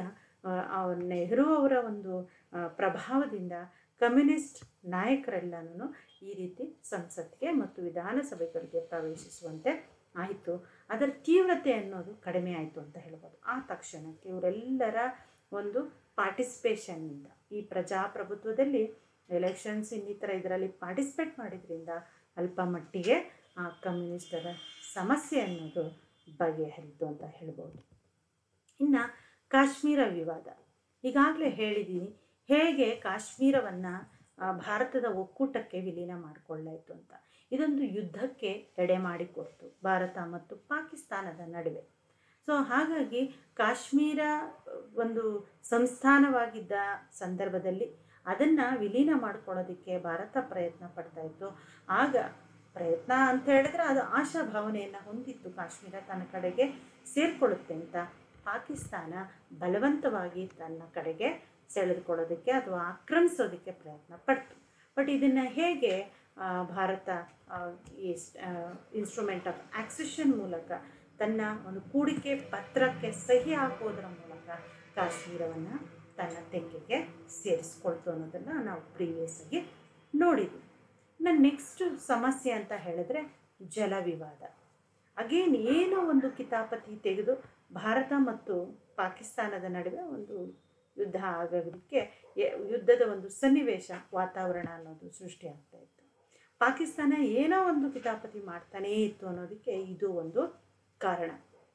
ನೆಹರು ಅವರ ಒಂದು ಪ್ರಭಾವದಿಂದ ಕಮ್ಯುನಿಸ್ಟ್ ನಾಯಕರೆಲ್ಲನೂ ಈ ರೀತಿ ಸಂಸತ್ಗೆ ಮತ್ತು ವಿಧಾನಸಭೆಗಳಿಗೆ ಪ್ರವೇಶಿಸುವಂತೆ ಆಯಿತು ಅದರ ತೀವ್ರತೆ ಅನ್ನೋದು ಕಡಿಮೆ ಆಯಿತು ಅಂತ ಹೇಳ್ಬೋದು ಆ ತಕ್ಷಣಕ್ಕೆ ಇವರೆಲ್ಲರ ಒಂದು ಪಾರ್ಟಿಸಿಪೇಷನ್ನಿಂದ ಈ ಪ್ರಜಾಪ್ರಭುತ್ವದಲ್ಲಿ ಎಲೆಕ್ಷನ್ಸ್ ಇನ್ನಿತರ ಇದರಲ್ಲಿ ಪಾರ್ಟಿಸಿಪೇಟ್ ಮಾಡಿದ್ರಿಂದ ಅಲ್ಪ ಮಟ್ಟಿಗೆ ಆ ಕಮ್ಯುನಿಸ್ಟರ ಸಮಸ್ಯೆ ಅನ್ನೋದು ಬಗೆಹರಿತು ಅಂತ ಹೇಳ್ಬೋದು ಇನ್ನು ಕಾಶ್ಮೀರ ವಿವಾದ ಈಗಾಗಲೇ ಹೇಳಿದ್ದೀನಿ ಹೇಗೆ ಕಾಶ್ಮೀರವನ್ನು ಭಾರತದ ಒಕ್ಕೂಟಕ್ಕೆ ವಿಲೀನ ಮಾಡಿಕೊಳ್ಳಾಯಿತು ಅಂತ ಇದೊಂದು ಯುದ್ಧಕ್ಕೆ ಎಡೆ ಮಾಡಿಕೊಡ್ತು ಭಾರತ ಮತ್ತು ಪಾಕಿಸ್ತಾನದ ನಡುವೆ ಸೊ ಹಾಗಾಗಿ ಕಾಶ್ಮೀರ ಒಂದು ಸಂಸ್ಥಾನವಾಗಿದ್ದ ಸಂದರ್ಭದಲ್ಲಿ ಅದನ್ನು ವಿಲೀನ ಮಾಡ್ಕೊಳ್ಳೋದಕ್ಕೆ ಭಾರತ ಪ್ರಯತ್ನ ಪಡ್ತಾ ಇತ್ತು ಆಗ ಪ್ರಯತ್ನ ಅಂತ ಹೇಳಿದ್ರೆ ಅದು ಆಶಾಭಾವನೆಯನ್ನು ಹೊಂದಿತ್ತು ಕಾಶ್ಮೀರ ತನ್ನ ಕಡೆಗೆ ಸೇರಿಕೊಳ್ಳುತ್ತೆ ಅಂತ ಪಾಕಿಸ್ತಾನ ಬಲವಂತವಾಗಿ ತನ್ನ ಕಡೆಗೆ ಸೆಳೆದುಕೊಳ್ಳೋದಕ್ಕೆ ಅಥವಾ ಆಕ್ರಮಿಸೋದಕ್ಕೆ ಪ್ರಯತ್ನ ಪಡ್ತು ಬಟ್ ಇದನ್ನು ಹೇಗೆ ಭಾರತ ಈ ಇನ್ಸ್ಟ್ರೂಮೆಂಟ್ ಆಫ್ ಆಕ್ಸಿಷನ್ ಮೂಲಕ ತನ್ನ ಒಂದು ಕೂಡಿಕೆ ಪತ್ರಕ್ಕೆ ಸಹಿ ಹಾಕೋದ್ರ ಮೂಲಕ ಕಾಶ್ಮೀರವನ್ನು ತನ್ನ ತೆಕ್ಕೆಗೆ ಸೇರಿಸ್ಕೊಳ್ತು ಅನ್ನೋದನ್ನು ನಾವು ಪ್ರೀವಿಯಸ್ ಆಗಿ ನೋಡಿದ್ವಿ ಇನ್ನು ನೆಕ್ಸ್ಟ್ ಸಮಸ್ಯೆ ಅಂತ ಹೇಳಿದ್ರೆ ಜಲ ವಿವಾದ ಅಗೇನ್ ಏನೋ ಒಂದು ಕಿತಾಪತಿ ತೆಗೆದು ಭಾರತ ಮತ್ತು ಪಾಕಿಸ್ತಾನದ ನಡುವೆ ಒಂದು ಯುದ್ಧ ಆಗೋದಕ್ಕೆ ಯುದ್ಧದ ಒಂದು ಸನ್ನಿವೇಶ ವಾತಾವರಣ ಅನ್ನೋದು ಸೃಷ್ಟಿಯಾಗ್ತಾ ಇತ್ತು ಪಾಕಿಸ್ತಾನ ಏನೋ ಒಂದು ಕಿತಾಪತಿ ಮಾಡ್ತಾನೇ ಇತ್ತು ಅನ್ನೋದಕ್ಕೆ ಇದು ಒಂದು ಕಾರಣ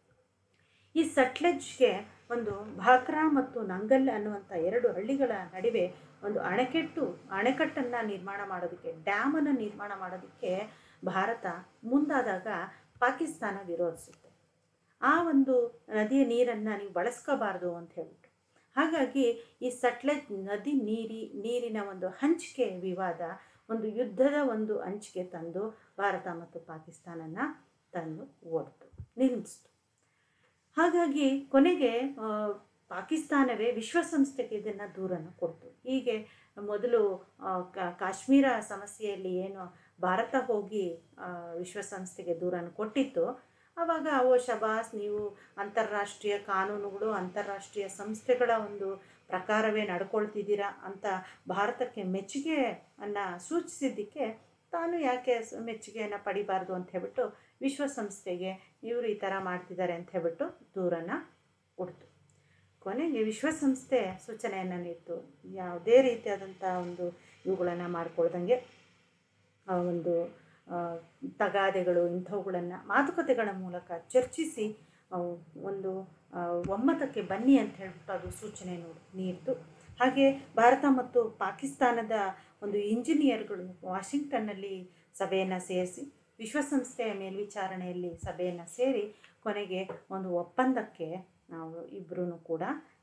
ಈ ಸಟ್ಲೆಜ್ಗೆ ಒಂದು ಭಾಕ್ರಾ ಮತ್ತು ನಂಗಲ್ ಅನ್ನುವಂಥ ಎರಡು ಹಳ್ಳಿಗಳ ನಡುವೆ ಒಂದು ಅಣೆಕೆಟ್ಟು ಅಣೆಕಟ್ಟನ್ನು ನಿರ್ಮಾಣ ಮಾಡೋದಕ್ಕೆ ಡ್ಯಾಮನ್ನು ನಿರ್ಮಾಣ ಮಾಡೋದಕ್ಕೆ ಭಾರತ ಮುಂದಾದಾಗ ಪಾಕಿಸ್ತಾನ ವಿರೋಧಿಸುತ್ತೆ ಆ ಒಂದು ನದಿಯ ನೀರನ್ನು ನೀವು ಬಳಸ್ಕೋಬಾರ್ದು ಅಂತ ಹೇಳ್ಬಿಟ್ಟು ಹಾಗಾಗಿ ಈ ಸಟ್ಲೆಜ್ ನದಿ ನೀರಿ ನೀರಿನ ಒಂದು ಹಂಚಿಕೆ ವಿವಾದ ಒಂದು ಯುದ್ಧದ ಒಂದು ಅಂಚಿಗೆ ತಂದು ಭಾರತ ಮತ್ತು ಪಾಕಿಸ್ತಾನನ ತಂದು ಓಡ್ತು ನಿಲ್ಲಿಸ್ತು ಹಾಗಾಗಿ ಕೊನೆಗೆ ಆ, ಪಾಕಿಸ್ತಾನವೇ ವಿಶ್ವಸಂಸ್ಥೆಗೆ ಇದನ್ನು ದೂರನ್ನು ಕೊಡ್ತು ಹೀಗೆ ಮೊದಲು ಆ, ಕಾ- ಕಾಶ್ಮೀರ ಸಮಸ್ಯೆಯಲ್ಲಿ ಏನು ಭಾರತ ಹೋಗಿ ಆ, ವಿಶ್ವಸಂಸ್ಥೆಗೆ ದೂರನ್ನು ಕೊಟ್ಟಿತ್ತು ಆವಾಗ ಓ ಶಬಾಸ್ ನೀವು ಅಂತಾರಾಷ್ಟ್ರೀಯ ಕಾನೂನುಗಳು ಅಂತಾರಾಷ್ಟ್ರೀಯ ಸಂಸ್ಥೆಗಳ ಒಂದು ಪ್ರಕಾರವೇ ನಡ್ಕೊಳ್ತಿದ್ದೀರಾ ಅಂತ ಭಾರತಕ್ಕೆ ಮೆಚ್ಚುಗೆ ಅನ್ನು ಸೂಚಿಸಿದ್ದಕ್ಕೆ ತಾನು ಯಾಕೆ ಸ- ಮೆಚ್ಚುಗೆಯನ್ನು ಪಡಿಬಾರ್ದು ಅಂತ ಹೇಳ್ಬಿಟ್ಟು ವಿಶ್ವಸಂಸ್ಥೆಗೆ ಇವರು ಈ ಥರ ಮಾಡ್ತಿದ್ದಾರೆ ಅಂತ ಹೇಳ್ಬಿಟ್ಟು ದೂರನ್ನು ಕೊಡ್ತು ಕೊನೆಗೆ ವಿಶ್ವಸಂಸ್ಥೆ ಸೂಚನೆಯನ್ನು ನೀಡ್ತು ಯಾವುದೇ ರೀತಿಯಾದಂಥ ಒಂದು ಇವುಗಳನ್ನು ಮಾಡ್ಕೊಳ್ದಂಗೆ ಆ ಒಂದು ಆ, ತಗಾದೆಗಳು ಇಂಥವುಗಳನ್ನು ಮಾತುಕತೆಗಳ ಮೂಲಕ ಚರ್ಚಿಸಿ ಅವು ಒಂದು ಆ, ಒಮ್ಮತಕ್ಕೆ ಬನ್ನಿ ಅಂತ ಹೇಳ್ಬಿಟ್ಟು ಅದು ಸೂಚನೆ ನೋಡಿ ನೀಡಿತು ಹಾಗೆ ಭಾರತ ಮತ್ತು ಪಾಕಿಸ್ತಾನದ ಒಂದು ಇಂಜಿನಿಯರ್ಗಳು ವಾಷಿಂಗ್ಟನ್ನಲ್ಲಿ ಸಭೆಯನ್ನು ಸೇರಿಸಿ ವಿಶ್ವಸಂಸ್ಥೆಯ ಮೇಲ್ವಿಚಾರಣೆಯಲ್ಲಿ ಸಭೆಯನ್ನು ಸೇರಿ ಕೊನೆಗೆ ಒಂದು ಒಪ್ಪಂದಕ್ಕೆ ನಾವು ಇಬ್ಬರೂ ಕೂಡ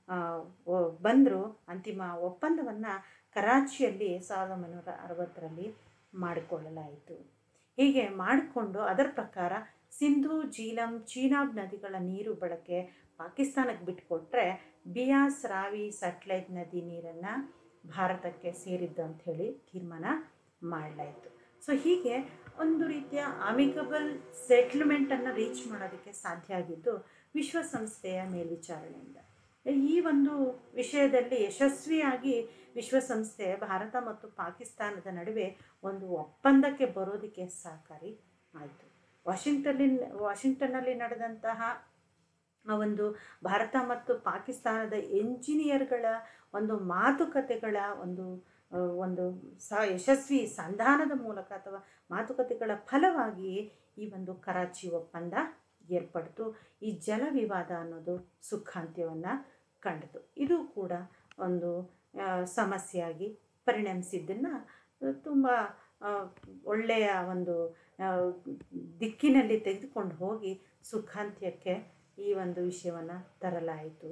ಬಂದರು ಅಂತಿಮ ಒಪ್ಪಂದವನ್ನು ಕರಾಚಿಯಲ್ಲಿ ಸಾವಿರದ ಒಂಬೈನೂರ ಅರವತ್ತರಲ್ಲಿ ಮಾಡಿಕೊಳ್ಳಲಾಯಿತು ಹೀಗೆ ಮಾಡಿಕೊಂಡು ಅದರ ಪ್ರಕಾರ ಸಿಂಧು ಜೀಲಂ ಚೀನಾಬ್ ನದಿಗಳ ನೀರು ಬಳಕೆ ಪಾಕಿಸ್ತಾನಕ್ಕೆ ಬಿಟ್ಟುಕೊಟ್ರೆ ಬಿಯಾಸ್ ರಾವಿ ಸಟ್ಲೇಜ್ ನದಿ ನೀರನ್ನು ಭಾರತಕ್ಕೆ ಸೇರಿದ್ದು ಅಂತ ಹೇಳಿ ತೀರ್ಮಾನ ಮಾಡಲಾಯಿತು ಸೊ ಹೀಗೆ ಒಂದು ರೀತಿಯ ಅಮಿಕಬಲ್ ಸೆಟ್ಲ್ಮೆಂಟನ್ನು ರೀಚ್ ಮಾಡೋದಕ್ಕೆ ಸಾಧ್ಯ ಆಗಿದ್ದು ವಿಶ್ವಸಂಸ್ಥೆಯ ಮೇಲ್ವಿಚಾರಣೆಯಿಂದ ಈ ಒಂದು ವಿಷಯದಲ್ಲಿ ಯಶಸ್ವಿಯಾಗಿ ವಿಶ್ವಸಂಸ್ಥೆ ಭಾರತ ಮತ್ತು ಪಾಕಿಸ್ತಾನದ ನಡುವೆ ಒಂದು ಒಪ್ಪಂದಕ್ಕೆ ಬರೋದಕ್ಕೆ ಸಹಕಾರಿ ಆಯಿತು ವಾಷಿಂಗ್ಟನ್ನಲ್ಲಿ ವಾಷಿಂಗ್ಟನ್ನಲ್ಲಿ ನಡೆದಂತಹ ಆ ಒಂದು ಭಾರತ ಮತ್ತು ಪಾಕಿಸ್ತಾನದ ಎಂಜಿನಿಯರ್ಗಳ ಒಂದು ಮಾತುಕತೆಗಳ ಒಂದು ಆ, ಒಂದು ಸ ಯಶಸ್ವಿ ಸಂಧಾನದ ಮೂಲಕ ಅಥವಾ ಮಾತುಕತೆಗಳ ಫಲವಾಗಿ ಈ ಒಂದು ಕರಾಚಿ ಒಪ್ಪಂದ ಏರ್ಪಡ್ತು ಈ ಜಲ ವಿವಾದ ಅನ್ನೋದು ಸುಖಾಂತ್ಯವನ್ನು ಕಂಡಿತು ಇದು ಕೂಡ ಒಂದು ಆ, ಸಮಸ್ಯೆಯಾಗಿ ಪರಿಣಮಿಸಿದ್ದನ್ನು ತುಂಬ ಒಳ್ಳೆಯ ಒಂದು ಆ, ದಿಕ್ಕಿನಲ್ಲಿ ತೆಗೆದುಕೊಂಡು ಹೋಗಿ ಸುಖಾಂತ್ಯಕ್ಕೆ ಈ ಒಂದು ವಿಷಯವನ್ನು ತರಲಾಯಿತು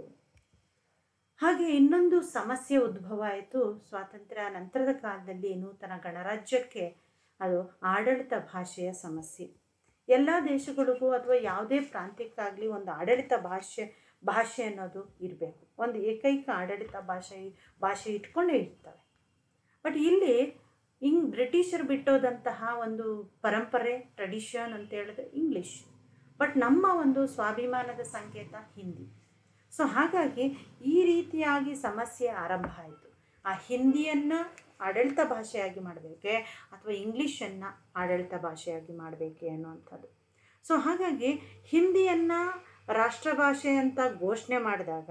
ಹಾಗೆ ಇನ್ನೊಂದು ಸಮಸ್ಯೆ ಉದ್ಭವ ಆಯಿತು ಸ್ವಾತಂತ್ರ್ಯ ನಂತರದ ಕಾಲದಲ್ಲಿ ನೂತನ ಗಣರಾಜ್ಯಕ್ಕೆ ಅದು ಆಡಳಿತ ಭಾಷೆಯ ಸಮಸ್ಯೆ ಎಲ್ಲ ದೇಶಗಳಿಗೂ ಅಥವಾ ಯಾವುದೇ ಪ್ರಾಂತ್ಯಕ್ಕಾಗಲಿ ಒಂದು ಆಡಳಿತ ಭಾಷೆ ಭಾಷೆ ಅನ್ನೋದು ಇರಬೇಕು ಒಂದು ಏಕೈಕ ಆಡಳಿತ ಭಾಷೆ ಭಾಷೆ ಇಟ್ಕೊಂಡೇ ಇರ್ತವೆ ಬಟ್ ಇಲ್ಲಿ ಹಿಂಗ್ ಬ್ರಿಟಿಷರು ಬಿಟ್ಟೋದಂತಹ ಒಂದು ಪರಂಪರೆ ಟ್ರೆಡಿಷನ್ ಅಂತ ಹೇಳಿದ್ರೆ ಇಂಗ್ಲೀಷ್ ಬಟ್ ನಮ್ಮ ಒಂದು ಸ್ವಾಭಿಮಾನದ ಸಂಕೇತ ಹಿಂದಿ ಸೊ ಹಾಗಾಗಿ ಈ ರೀತಿಯಾಗಿ ಸಮಸ್ಯೆ ಆರಂಭ ಆಯಿತು ಆ ಹಿಂದಿಯನ್ನು ಆಡಳಿತ ಭಾಷೆಯಾಗಿ ಮಾಡಬೇಕೆ ಅಥವಾ ಇಂಗ್ಲೀಷನ್ನು ಆಡಳಿತ ಭಾಷೆಯಾಗಿ ಮಾಡಬೇಕೆ ಅನ್ನುವಂಥದ್ದು ಸೊ ಹಾಗಾಗಿ ಹಿಂದಿಯನ್ನು ರಾಷ್ಟ್ರಭಾಷೆ ಅಂತ ಘೋಷಣೆ ಮಾಡಿದಾಗ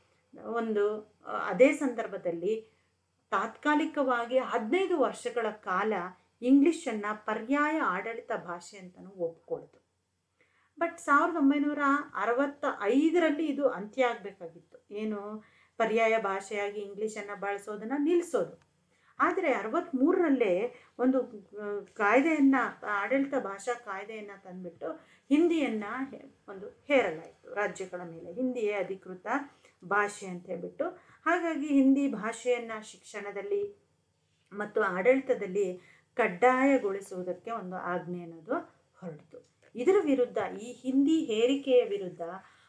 ಒಂದು ಆ, ಅದೇ ಸಂದರ್ಭದಲ್ಲಿ ತಾತ್ಕಾಲಿಕವಾಗಿ ಹದಿನೈದು ವರ್ಷಗಳ ಕಾಲ ಇಂಗ್ಲೀಷನ್ನು ಪರ್ಯಾಯ ಆಡಳಿತ ಭಾಷೆ ಅಂತಲೂ ಒಪ್ಕೊಳ್ತು ಬಟ್ ಸಾವಿರದ ಒಂಬೈನೂರ ಅರವತ್ತ ಐದರಲ್ಲಿ ಇದು ಅಂತ್ಯ ಆಗಬೇಕಾಗಿತ್ತು ಏನು ಪರ್ಯಾಯ ಭಾಷೆಯಾಗಿ ಇಂಗ್ಲೀಷನ್ನು ಬಳಸೋದನ್ನು ನಿಲ್ಲಿಸೋದು ಆದರೆ ಅರವತ್ತ್ಮೂರರಲ್ಲೇ ಒಂದು ಆ, ಕಾಯ್ದೆಯನ್ನು ಆಡಳಿತ ಭಾಷಾ ಕಾಯ್ದೆಯನ್ನು ತಂದುಬಿಟ್ಟು ಹಿಂದಿಯನ್ನು ಒಂದು ಹೇರಲಾಯಿತು ರಾಜ್ಯಗಳ ಮೇಲೆ ಹಿಂದಿಯೇ ಅಧಿಕೃತ ಭಾಷೆ ಅಂತ ಹೇಳ್ಬಿಟ್ಟು ಹಾಗಾಗಿ ಹಿಂದಿ ಭಾಷೆಯನ್ನು ಶಿಕ್ಷಣದಲ್ಲಿ ಮತ್ತು ಆಡಳಿತದಲ್ಲಿ ಕಡ್ಡಾಯಗೊಳಿಸುವುದಕ್ಕೆ ಒಂದು ಆಜ್ಞೆ ಅನ್ನೋದು ಹೊರಟಿತು ಇದರ ವಿರುದ್ಧ ಈ ಹಿಂದಿ ಹೇರಿಕೆಯ ವಿರುದ್ಧ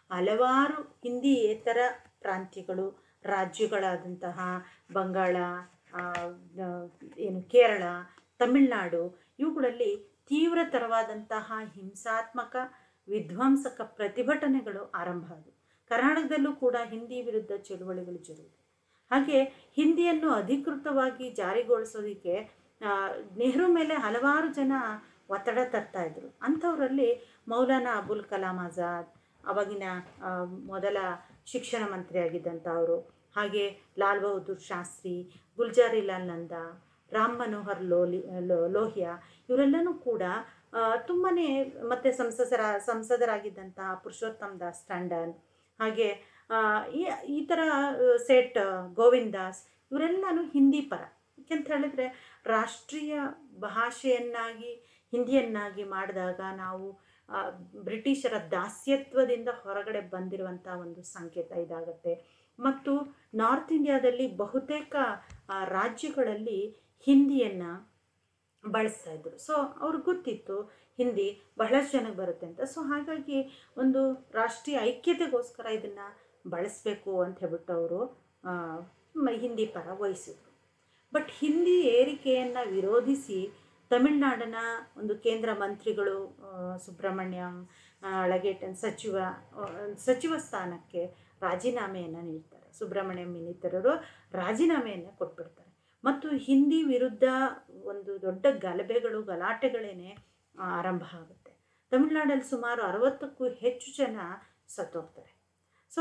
ಹಲವಾರು ಹಿಂದಿಯೇತರ ಪ್ರಾಂತ್ಯಗಳು ರಾಜ್ಯಗಳಾದಂತಹ ಬಂಗಾಳ ಆ, ಆ, ಏನು ಕೇರಳ ತಮಿಳುನಾಡು ಇವುಗಳಲ್ಲಿ ತೀವ್ರತರವಾದಂತಹ ಹಿಂಸಾತ್ಮಕ ವಿಧ್ವಂಸಕ ಪ್ರತಿಭಟನೆಗಳು ಆರಂಭ ಆದವು ಕರ್ನಾಟಕದಲ್ಲೂ ಕೂಡ ಹಿಂದಿ ವಿರುದ್ಧ ಚಳುವಳಿಗಳು ಜರುಗಿದವು ಹಾಗೆ ಹಿಂದಿಯನ್ನು ಅಧಿಕೃತವಾಗಿ ಜಾರಿಗೊಳಿಸೋದಕ್ಕೆ ಆ, ನೆಹರು ಮೇಲೆ ಹಲವಾರು ಜನ ಒತ್ತಡ ತರ್ತಾ ಇದ್ರು ಅಂಥವರಲ್ಲಿ ಮೌಲಾನಾ ಅಬುಲ್ ಕಲಾಂ ಆಜಾದ್ ಅವಾಗಿನ ಆ, ಮೊದಲ ಶಿಕ್ಷಣ ಮಂತ್ರಿ ಆಗಿದ್ದಂಥವರು ಹಾಗೆ ಲಾಲ್ ಬಹದ್ದೂರ್ ಶಾಸ್ತ್ರಿ ಗುಲ್ಜಾರಿಲಾಲ್ ನಂದಾ ರಾಮ್ ಮನೋಹರ್ ಲೋಲಿ ಲೋ- ಲೋಹಿಯಾ ಇವರೆಲ್ಲನೂ ಕೂಡ ತುಂಬಾ ಮತ್ತು ಸಂಸದರ ಸಂಸದರಾಗಿದ್ದಂತಹ ಪುರುಷೋತ್ತಮ್ ದಾಸ್ ಟಂಡನ್ ಹಾಗೆ ಆ, ಈ ಈ ಥರ ಆ, ಸೇಠ್ ಗೋವಿಂದ್ ದಾಸ್ ಇವರೆಲ್ಲನೂ ಹಿಂದಿ ಪರ ಯಾಕೆಂತ ಹೇಳಿದ್ರೆ ರಾಷ್ಟ್ರೀಯ ಭಾಷೆಯನ್ನಾಗಿ ಹಿಂದಿಯನ್ನಾಗಿ ಮಾಡಿದಾಗ ನಾವು ಆ, ಬ್ರಿಟಿಷರ ದಾಸ್ಯತ್ವದಿಂದ ಹೊರಗಡೆ ಬಂದಿರುವಂಥ ಒಂದು ಸಂಕೇತ ಇದಾಗತ್ತೆ ಮತ್ತು ನಾರ್ತ್ ಇಂಡಿಯಾದಲ್ಲಿ ಬಹುತೇಕ ಆ, ರಾಜ್ಯಗಳಲ್ಲಿ ಹಿಂದಿಯನ್ನು ಬಳಸ್ತಾ ಇದ್ರು ಸೊ ಅವ್ರಿಗೆ ಗೊತ್ತಿತ್ತು ಹಿಂದಿ ಬಹಳಷ್ಟು ಜನಕ್ಕೆ ಬರುತ್ತೆ ಅಂತ ಸೊ ಹಾಗಾಗಿ ಒಂದು ರಾಷ್ಟ್ರೀಯ ಐಕ್ಯತೆಗೋಸ್ಕರ ಇದನ್ನು ಬಳಸಬೇಕು ಅಂತ ಹೇಳ್ಬಿಟ್ಟು ಅವರು ಆ, ಮ- ಹಿಂದಿ ಪರ ವಹಿಸಿದ್ರು ಬಟ್ ಹಿಂದಿ ಏರಿಕೆಯನ್ನು ವಿರೋಧಿಸಿ ತಮಿಳ್ನಾಡಿನ ಒಂದು ಕೇಂದ್ರ ಮಂತ್ರಿಗಳು ಆ, ಸುಬ್ರಹ್ಮಣ್ಯಂ ಆ, ಅಳಗೇಟನ್ ಸಚಿವ ಆ, ಸಚಿವ ಸ್ಥಾನಕ್ಕೆ ರಾಜೀನಾಮೆಯನ್ನು ನೀಡ್ತಾರೆ ಸುಬ್ರಹ್ಮಣ್ಯಂ ಇನ್ನಿತರರು ರಾಜೀನಾಮೆಯನ್ನು ಕೊಟ್ಬಿಡ್ತಾರೆ ಮತ್ತು ಹಿಂದಿ ವಿರುದ್ಧ ಒಂದು ದೊಡ್ಡ ಗಲಭೆಗಳು ಗಲಾಟೆಗಳೇನೆ ಆ, ಆರಂಭ ಆಗುತ್ತೆ ತಮಿಳ್ನಾಡಲ್ಲಿ ಸುಮಾರು ಅರವತ್ತಕ್ಕೂ ಹೆಚ್ಚು ಜನ ಸತ್ತೋಗ್ತಾರೆ ಸೊ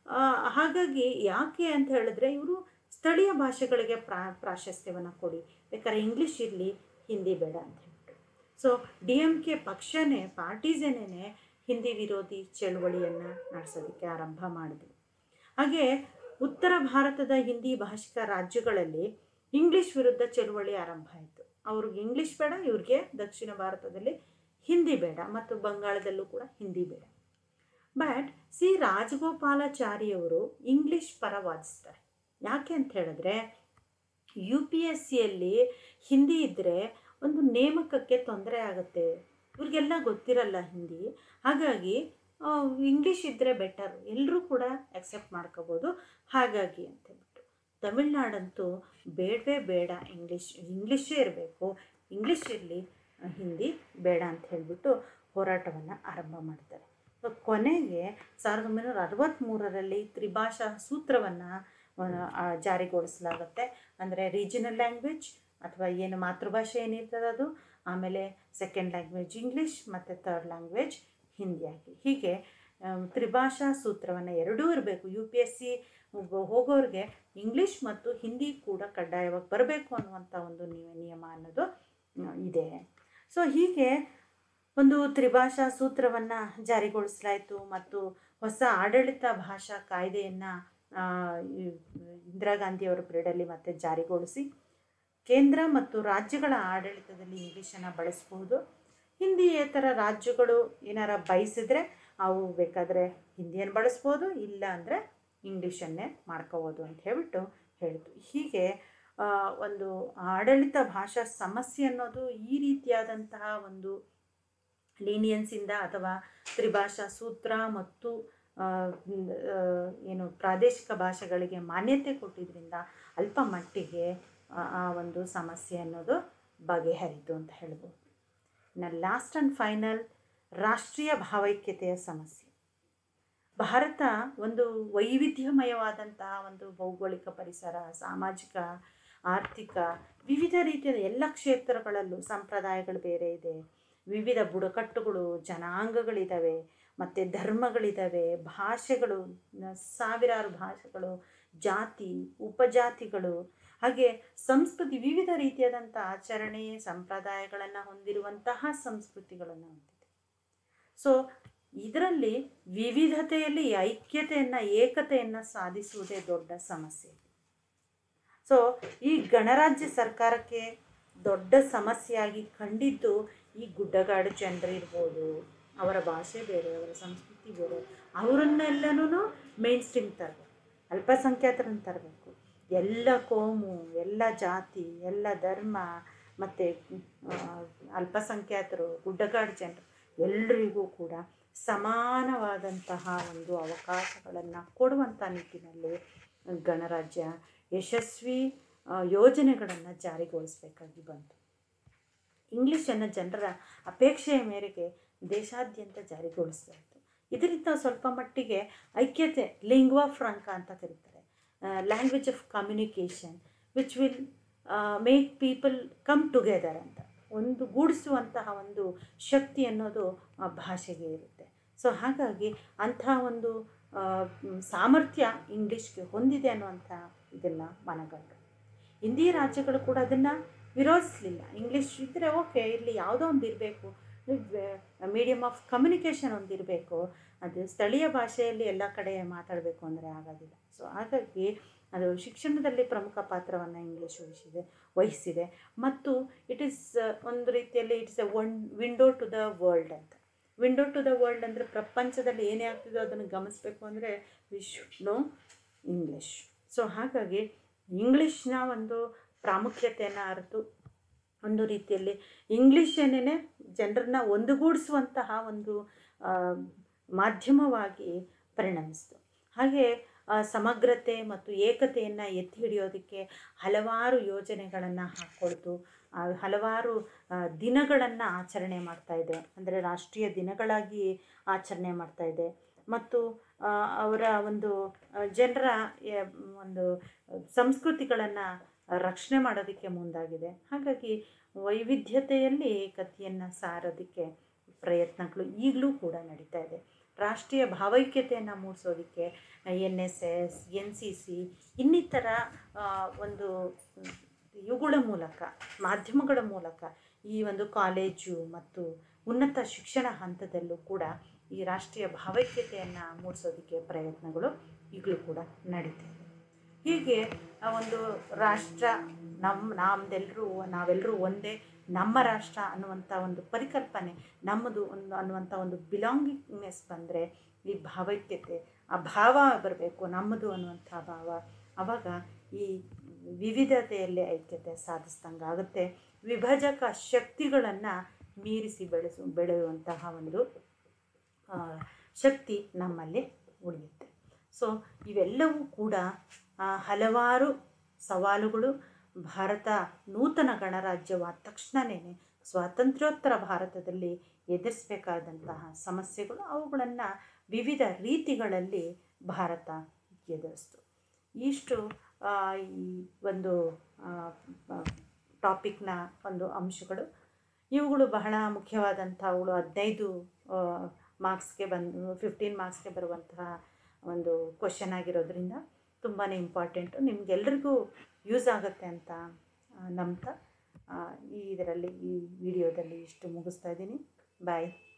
ಹಾಗಾಗಿ ಯಾಕೆ ಅಂತ ಹೇಳಿದ್ರೆ ಇವರು ಸ್ಥಳೀಯ ಭಾಷೆಗಳಿಗೆ ಪ್ರಾ ಪ್ರಾಶಸ್ತ್ಯವನ್ನು ಕೊಡಿ ಬೇಕಾದ್ರೆ ಇಂಗ್ಲೀಷ್ ಇರಲಿ ಹಿಂದಿ ಬೇಡ ಅಂತ ಹೇಳ್ಬಿಟ್ಟು ಸೊ ಡಿ ಎಮ್ ಕೆ ಪಕ್ಷನೇ ಪಾರ್ಟೀಸೇನೇ ಹಿಂದಿ ವಿರೋಧಿ ಚಳುವಳಿಯನ್ನು ನಡೆಸೋದಕ್ಕೆ ಆರಂಭ ಮಾಡಿದ್ರು ಹಾಗೆ ಉತ್ತರ ಭಾರತದ ಹಿಂದಿ ಭಾಷಿಕ ರಾಜ್ಯಗಳಲ್ಲಿ ಇಂಗ್ಲೀಷ್ ವಿರುದ್ಧ ಚಳುವಳಿ ಆರಂಭ ಆಯಿತು ಅವ್ರಿಗೆ ಇಂಗ್ಲೀಷ್ ಬೇಡ ಇವ್ರಿಗೆ ದಕ್ಷಿಣ ಭಾರತದಲ್ಲಿ ಹಿಂದಿ ಬೇಡ ಮತ್ತು ಬಂಗಾಳದಲ್ಲೂ ಕೂಡ ಹಿಂದಿ ಬೇಡ ಬಟ್ ಸಿ ರಾಜಗೋಪಾಲಾಚಾರಿಯವರು ಇಂಗ್ಲೀಷ್ ಪರ ವಾದಿಸ್ತಾರೆ ಯಾಕೆ ಅಂತ ಹೇಳಿದ್ರೆ ಯು ಪಿ ಎಸ್ ಸಿಯಲ್ಲಿ ಹಿಂದಿ ಇದ್ದರೆ ಒಂದು ನೇಮಕಕ್ಕೆ ತೊಂದರೆ ಆಗುತ್ತೆ ಇವ್ರಿಗೆಲ್ಲ ಗೊತ್ತಿರಲ್ಲ ಹಿಂದಿ ಹಾಗಾಗಿ ಆ, ಇಂಗ್ಲೀಷ್ ಇದ್ದರೆ ಬೆಟರ್ ಎಲ್ಲರೂ ಕೂಡ ಅಕ್ಸೆಪ್ಟ್ ಮಾಡ್ಕೋಬೋದು ಹಾಗಾಗಿ ಅಂತ ಹೇಳ್ಬಿಟ್ಟು ತಮಿಳ್ನಾಡಂತೂ ಬೇಡವೇ ಬೇಡ ಇಂಗ್ಲೀಷ್ ಇಂಗ್ಲೀಷೇ ಇರಬೇಕು ಇಂಗ್ಲೀಷ್ ಇರಲಿ ಹಿಂದಿ ಬೇಡ ಅಂತ ಹೇಳಿಬಿಟ್ಟು ಹೋರಾಟವನ್ನು ಆರಂಭ ಮಾಡ್ತಾರೆ ಸೊ ಕೊನೆಗೆ ಸಾವಿರದ ಒಂಬೈನೂರ ಅರವತ್ತ್ಮೂರರಲ್ಲಿ ತ್ರಿಭಾಷಾ ಸೂತ್ರವನ್ನು ಜಾರಿಗೊಳಿಸಲಾಗುತ್ತೆ ಅಂದರೆ ರೀಜನಲ್ ಲ್ಯಾಂಗ್ವೇಜ್ ಅಥವಾ ಏನು ಮಾತೃಭಾಷೆ ಏನಿರ್ತದೆ ಅದು ಆಮೇಲೆ ಸೆಕೆಂಡ್ ಲ್ಯಾಂಗ್ವೇಜ್ ಇಂಗ್ಲೀಷ್ ಮತ್ತು ಥರ್ಡ್ ಲ್ಯಾಂಗ್ವೇಜ್ ಹಿಂದಿಯಾಗಿ ಹೀಗೆ ಆಮ್, ತ್ರಿಭಾಷಾ ಸೂತ್ರವನ್ನು ಎರಡೂ ಇರಬೇಕು ಯು ಪಿ ಎಸ್ ಸಿ ಹೋಗೋರಿಗೆ ಇಂಗ್ಲೀಷ್ ಮತ್ತು ಹಿಂದಿ ಕೂಡ ಕಡ್ಡಾಯವಾಗಿ ಬರಬೇಕು ಅನ್ನುವಂಥ ಒಂದು ನಿಯ- ನಿಯಮ ಅನ್ನೋದು ಆ, ಇದೆ ಸೊ ಹೀಗೆ ಒಂದು ತ್ರಿಭಾಷಾ ಸೂತ್ರವನ್ನು ಜಾರಿಗೊಳಿಸಲಾಯಿತು ಮತ್ತು ಹೊಸ ಆಡಳಿತ ಭಾಷಾ ಕಾಯ್ದೆಯನ್ನು ಇಂದಿರಾ ಗಾಂಧಿಯವರ ಪೀರಿಯಡಲ್ಲಿ ಮತ್ತೆ ಜಾರಿಗೊಳಿಸಿ ಕೇಂದ್ರ ಮತ್ತು ರಾಜ್ಯಗಳ ಆಡಳಿತದಲ್ಲಿ ಇಂಗ್ಲೀಷನ್ನು ಬಳಸಬಹುದು ಹಿಂದಿಯೇತರ ರಾಜ್ಯಗಳು ಏನಾರ ಬಯಸಿದ್ರೆ ಅವು ಬೇಕಾದರೆ ಹಿಂದಿಯನ್ನು ಬಳಸ್ಬೋದು ಇಲ್ಲ ಅಂದರೆ ಇಂಗ್ಲೀಷನ್ನೇ ಮಾಡ್ಕೋಬೋದು ಅಂತ ಹೇಳ್ಬಿಟ್ಟು ಹೇಳಿತು ಹೀಗೆ ಆ, ಒಂದು ಆಡಳಿತ ಭಾಷಾ ಸಮಸ್ಯೆ ಅನ್ನೋದು ಈ ರೀತಿಯಾದಂತಹ ಒಂದು ಲೀನಿಯನ್ಸಿಂದ ಅಥವಾ ತ್ರಿಭಾಷಾ ಸೂತ್ರ ಮತ್ತು ಆ, ಮ್, ಆ, ಏನು ಪ್ರಾದೇಶಿಕ ಭಾಷೆಗಳಿಗೆ ಮಾನ್ಯತೆ ಕೊಟ್ಟಿದ್ದರಿಂದ ಅಲ್ಪ ಮಟ್ಟಿಗೆ ಆ ಆ ಒಂದು ಸಮಸ್ಯೆ ಅನ್ನೋದು ಬಗೆಹರಿತು ಅಂತ ಹೇಳ್ಬೋದು ಇನ್ನು ಲಾಸ್ಟ್ ಆ್ಯಂಡ್ ಫೈನಲ್ ರಾಷ್ಟ್ರೀಯ ಭಾವೈಕ್ಯತೆಯ ಸಮಸ್ಯೆ ಭಾರತ ಒಂದು ವೈವಿಧ್ಯಮಯವಾದಂತಹ ಒಂದು ಭೌಗೋಳಿಕ ಪರಿಸರ ಸಾಮಾಜಿಕ ಆರ್ಥಿಕ ವಿವಿಧ ರೀತಿಯ ಎಲ್ಲ ಕ್ಷೇತ್ರಗಳಲ್ಲೂ ಸಂಪ್ರದಾಯಗಳು ಬೇರೆ ಇದೆ ವಿವಿಧ ಬುಡಕಟ್ಟುಗಳು ಜನಾಂಗಗಳಿದ್ದಾವೆ ಮತ್ತು ಧರ್ಮಗಳಿದ್ದಾವೆ ಭಾಷೆಗಳು ನ- ಸಾವಿರಾರು ಭಾಷೆಗಳು ಜಾತಿ ಉಪಜಾತಿಗಳು ಹಾಗೆ ಸಂಸ್ಕೃತಿ ವಿವಿಧ ರೀತಿಯಾದಂಥ ಆಚರಣೆ ಸಂಪ್ರದಾಯಗಳನ್ನು ಹೊಂದಿರುವಂತಹ ಸಂಸ್ಕೃತಿಗಳನ್ನು ಹೊಂದಿದೆ ಸೊ ಇದರಲ್ಲಿ ವಿವಿಧತೆಯಲ್ಲಿ ಐಕ್ಯತೆಯನ್ನು ಏಕತೆಯನ್ನು ಸಾಧಿಸುವುದೇ ದೊಡ್ಡ ಸಮಸ್ಯೆ ಸೊ ಈ ಗಣರಾಜ್ಯ ಸರ್ಕಾರಕ್ಕೆ ದೊಡ್ಡ ಸಮಸ್ಯೆಯಾಗಿ ಕಂಡಿದ್ದು ಈ ಗುಡ್ಡಗಾಡು ಜನರಿರ್ಬೋದು ಅವರ ಭಾಷೆ ಬೇರೆ ಅವರ ಸಂಸ್ಕೃತಿ ಬೇರೆ ಅವರನ್ನೆಲ್ಲನೂ ಮೇನ್ ಸ್ಟ್ರೀಮ್ ತರಬೇಕು ಅಲ್ಪಸಂಖ್ಯಾತರನ್ನು ತರಬೇಕು ಎಲ್ಲ ಕೋಮು ಎಲ್ಲ ಜಾತಿ ಎಲ್ಲ ಧರ್ಮ ಮತ್ತು ಅಲ್ಪಸಂಖ್ಯಾತರು ಗುಡ್ಡಗಾಡು ಜನರು ಎಲ್ರಿಗೂ ಕೂಡ ಸಮಾನವಾದಂತಹ ಒಂದು ಅವಕಾಶಗಳನ್ನು ಕೊಡುವಂಥ ನಿಟ್ಟಿನಲ್ಲಿ ಗಣರಾಜ್ಯ ಯಶಸ್ವಿ ಯೋಜನೆಗಳನ್ನು ಜಾರಿಗೊಳಿಸಬೇಕಾಗಿ ಬಂತು ಇಂಗ್ಲೀಷನ್ನು ಜನರ ಅಪೇಕ್ಷೆಯ ಮೇರೆಗೆ ದೇಶಾದ್ಯಂತ ಜಾರಿಗೊಳಿಸ್ತಾ ಇತ್ತು ಇದರಿಂದ ಸ್ವಲ್ಪ ಮಟ್ಟಿಗೆ ಐಕ್ಯತೆ ಲಿಂಗ್ವಾ ಫ್ರಾಂಕ ಅಂತ ಕರೀತಾರೆ language of communication which will make people come together ಅಂತ ಒಂದು ಗೂಡಿಸುವಂತಹ ಒಂದು ಶಕ್ತಿ ಅನ್ನೋದು ಆ ಭಾಷೆಗೆ ಇರುತ್ತೆ ಸೊ ಹಾಗಾಗಿ ಅಂಥ ಒಂದು ಆ, ಮ್, ಸಾಮರ್ಥ್ಯ ಇಂಗ್ಲೀಷ್ಗೆ ಹೊಂದಿದೆ ಅನ್ನುವಂಥ ಇದನ್ನು ಮನಗಂಡು ಹಿಂದಿ ರಾಜ್ಯಗಳು ಕೂಡ ಅದನ್ನು ವಿರೋಧಿಸಲಿಲ್ಲ ಇಂಗ್ಲೀಷ್ ಇದ್ದರೆ ಓಕೆ ಇಲ್ಲಿ ಯಾವುದೋ ಒಂದು ಇರಬೇಕು ಮೀಡಿಯಮ್ ಆಫ್ ಕಮ್ಯುನಿಕೇಷನ್ ಒಂದು ಇರಬೇಕು ಅದು ಸ್ಥಳೀಯ ಭಾಷೆಯಲ್ಲಿ ಎಲ್ಲ ಕಡೆ ಮಾತಾಡಬೇಕು ಅಂದರೆ ಆಗೋದಿಲ್ಲ ಸೊ ಹಾಗಾಗಿ ಅದು ಶಿಕ್ಷಣದಲ್ಲಿ ಪ್ರಮುಖ ಪಾತ್ರವನ್ನು ಇಂಗ್ಲೀಷ್ ವಹಿಸಿದೆ ವಹಿಸಿದೆ ಮತ್ತು ಇಟ್ ಈಸ್ ಒಂದು ರೀತಿಯಲ್ಲಿ it's a one window to the world ಅಂತ ವಿಂಡೋ ಟು ದ ವರ್ಲ್ಡ್ ಅಂದರೆ ಪ್ರಪಂಚದಲ್ಲಿ ಏನೇ ಆಗ್ತಿದೋ ಅದನ್ನು ಗಮನಿಸಬೇಕು ಅಂದರೆ we should know English so ಹಾಗಾಗಿ ಇಂಗ್ಲೀಷ್ನ ಒಂದು ಪ್ರಾಮುಖ್ಯತೆಯನ್ನು ಅರಿತು ಒಂದು ರೀತಿಯಲ್ಲಿ ಇಂಗ್ಲೀಷ್ ಏನೇ ಜನರನ್ನ ಒಂದುಗೂಡಿಸುವಂತಹ ಒಂದು ಆ, ಮಾಧ್ಯಮವಾಗಿ ಪರಿಣಮಿಸಿತು ಹಾಗೆ ಆ, ಸಮಗ್ರತೆ ಮತ್ತು ಏಕತೆಯನ್ನು ಎತ್ತಿ ಹಿಡಿಯೋದಕ್ಕೆ ಹಲವಾರು ಯೋಜನೆಗಳನ್ನು ಹಾಕ್ಕೊಳ್ತು ಆ, ಹಲವಾರು ದಿನಗಳನ್ನು ಆಚರಣೆ ಮಾಡ್ತಾ ಇದೆ ಅಂದರೆ ರಾಷ್ಟ್ರೀಯ ದಿನಗಳಾಗಿ ಆಚರಣೆ ಮಾಡ್ತಾ ಇದೆ ಮತ್ತು ಆ, ಅವರ ಒಂದು ಆ, ಜನರ ಎ- ಒಂದು ಸಂಸ್ಕೃತಿಗಳನ್ನು ರಕ್ಷಣೆ ಮಾಡೋದಕ್ಕೆ ಮುಂದಾಗಿದೆ ಹಾಗಾಗಿ ವೈವಿಧ್ಯತೆಯಲ್ಲಿ ಏಕತೆಯನ್ನು ಸಾರೋದಕ್ಕೆ ಪ್ರಯತ್ನಗಳು ಈಗಲೂ ಕೂಡ ನಡೀತಾ ಇದೆ ರಾಷ್ಟ್ರೀಯ ಭಾವೈಕ್ಯತೆಯನ್ನು ಮೂಡಿಸೋದಕ್ಕೆ N S S N C C ಇನ್ನಿತರ ಆ, ಒಂದು ಇವುಗಳ ಮೂಲಕ ಮಾಧ್ಯಮಗಳ ಮೂಲಕ ಈ ಒಂದು ಕಾಲೇಜು ಮತ್ತು ಉನ್ನತ ಶಿಕ್ಷಣ ಹಂತದಲ್ಲೂ ಕೂಡ ಈ ರಾಷ್ಟ್ರೀಯ ಭಾವೈಕ್ಯತೆಯನ್ನು ಮೂಡಿಸೋದಕ್ಕೆ ಪ್ರಯತ್ನಗಳು ಈಗಲೂ ಕೂಡ ನಡೀತಾ ಇದೆ ಹೀಗೆ ಆ ಒಂದು ರಾಷ್ಟ್ರ ನಮ್ಮ ನಮ್ದೆಲ್ಲರೂ ನಾವೆಲ್ಲರೂ ಒಂದೇ ನಮ್ಮ ರಾಷ್ಟ್ರ ಅನ್ನುವಂಥ ಒಂದು ಪರಿಕಲ್ಪನೆ ನಮ್ಮದು ಒಂದು ಅನ್ನುವಂಥ ಒಂದು ಬಿಲಾಂಗಿಂಗ್ನೆಸ್ ಬಂದರೆ ಈ ಭಾವೈಕ್ಯತೆ ಆ ಭಾವ ಬರಬೇಕು ನಮ್ಮದು ಅನ್ನುವಂಥ ಭಾವ ಆವಾಗ ಈ ವಿವಿಧತೆಯಲ್ಲಿ ಐಕ್ಯತೆ ಸಾಧಿಸ್ದಂಗೆ ಆಗುತ್ತೆ ವಿಭಜಕ ಶಕ್ತಿಗಳನ್ನು ಮೀರಿಸಿ ಬೆಳೆಸು ಬೆಳೆಯುವಂತಹ ಒಂದು ಆ, ಶಕ್ತಿ ನಮ್ಮಲ್ಲಿ ಉಳಿಯುತ್ತೆ ಸೊ ಇವೆಲ್ಲವೂ ಕೂಡ ಆ, ಹಲವಾರು ಸವಾಲುಗಳು ಭಾರತ ನೂತನ ಗಣರಾಜ್ಯವಾದ ತಕ್ಷಣವೇ ಸ್ವಾತಂತ್ರ್ಯೋತ್ತರ ಭಾರತದಲ್ಲಿ ಎದುರಿಸಬೇಕಾದಂತಹ ಸಮಸ್ಯೆಗಳು ಅವುಗಳನ್ನು ವಿವಿಧ ರೀತಿಗಳಲ್ಲಿ ಭಾರತ ಎದುರಿಸ್ತು ಇಷ್ಟು ಆ, ಈ ಒಂದು ಟಾಪಿಕ್ನ ಒಂದು ಅಂಶಗಳು ಇವುಗಳು ಬಹಳ ಮುಖ್ಯವಾದಂಥವುಗಳು ಹದಿನೈದು ಮಾರ್ಕ್ಸ್ಗೆ ಬಂದು ಫಿಫ್ಟೀನ್ ಮಾರ್ಕ್ಸ್ಗೆ ಬರುವಂತಹ ಒಂದು ಕ್ವಶನ್ ಆಗಿರೋದ್ರಿಂದ ತುಂಬಾ ಇಂಪಾರ್ಟೆಂಟು ನಿಮಗೆಲ್ರಿಗೂ ಯೂಸ್ ಆಗುತ್ತೆ ಅಂತ ಆ, ನಂಬ್ತಾ ಆ, ಈ ಇದರಲ್ಲಿ ಈ ವಿಡಿಯೋದಲ್ಲಿ ಇಷ್ಟು ಮುಗಿಸ್ತಾ ಇದ್ದೀನಿ ಬಾಯ್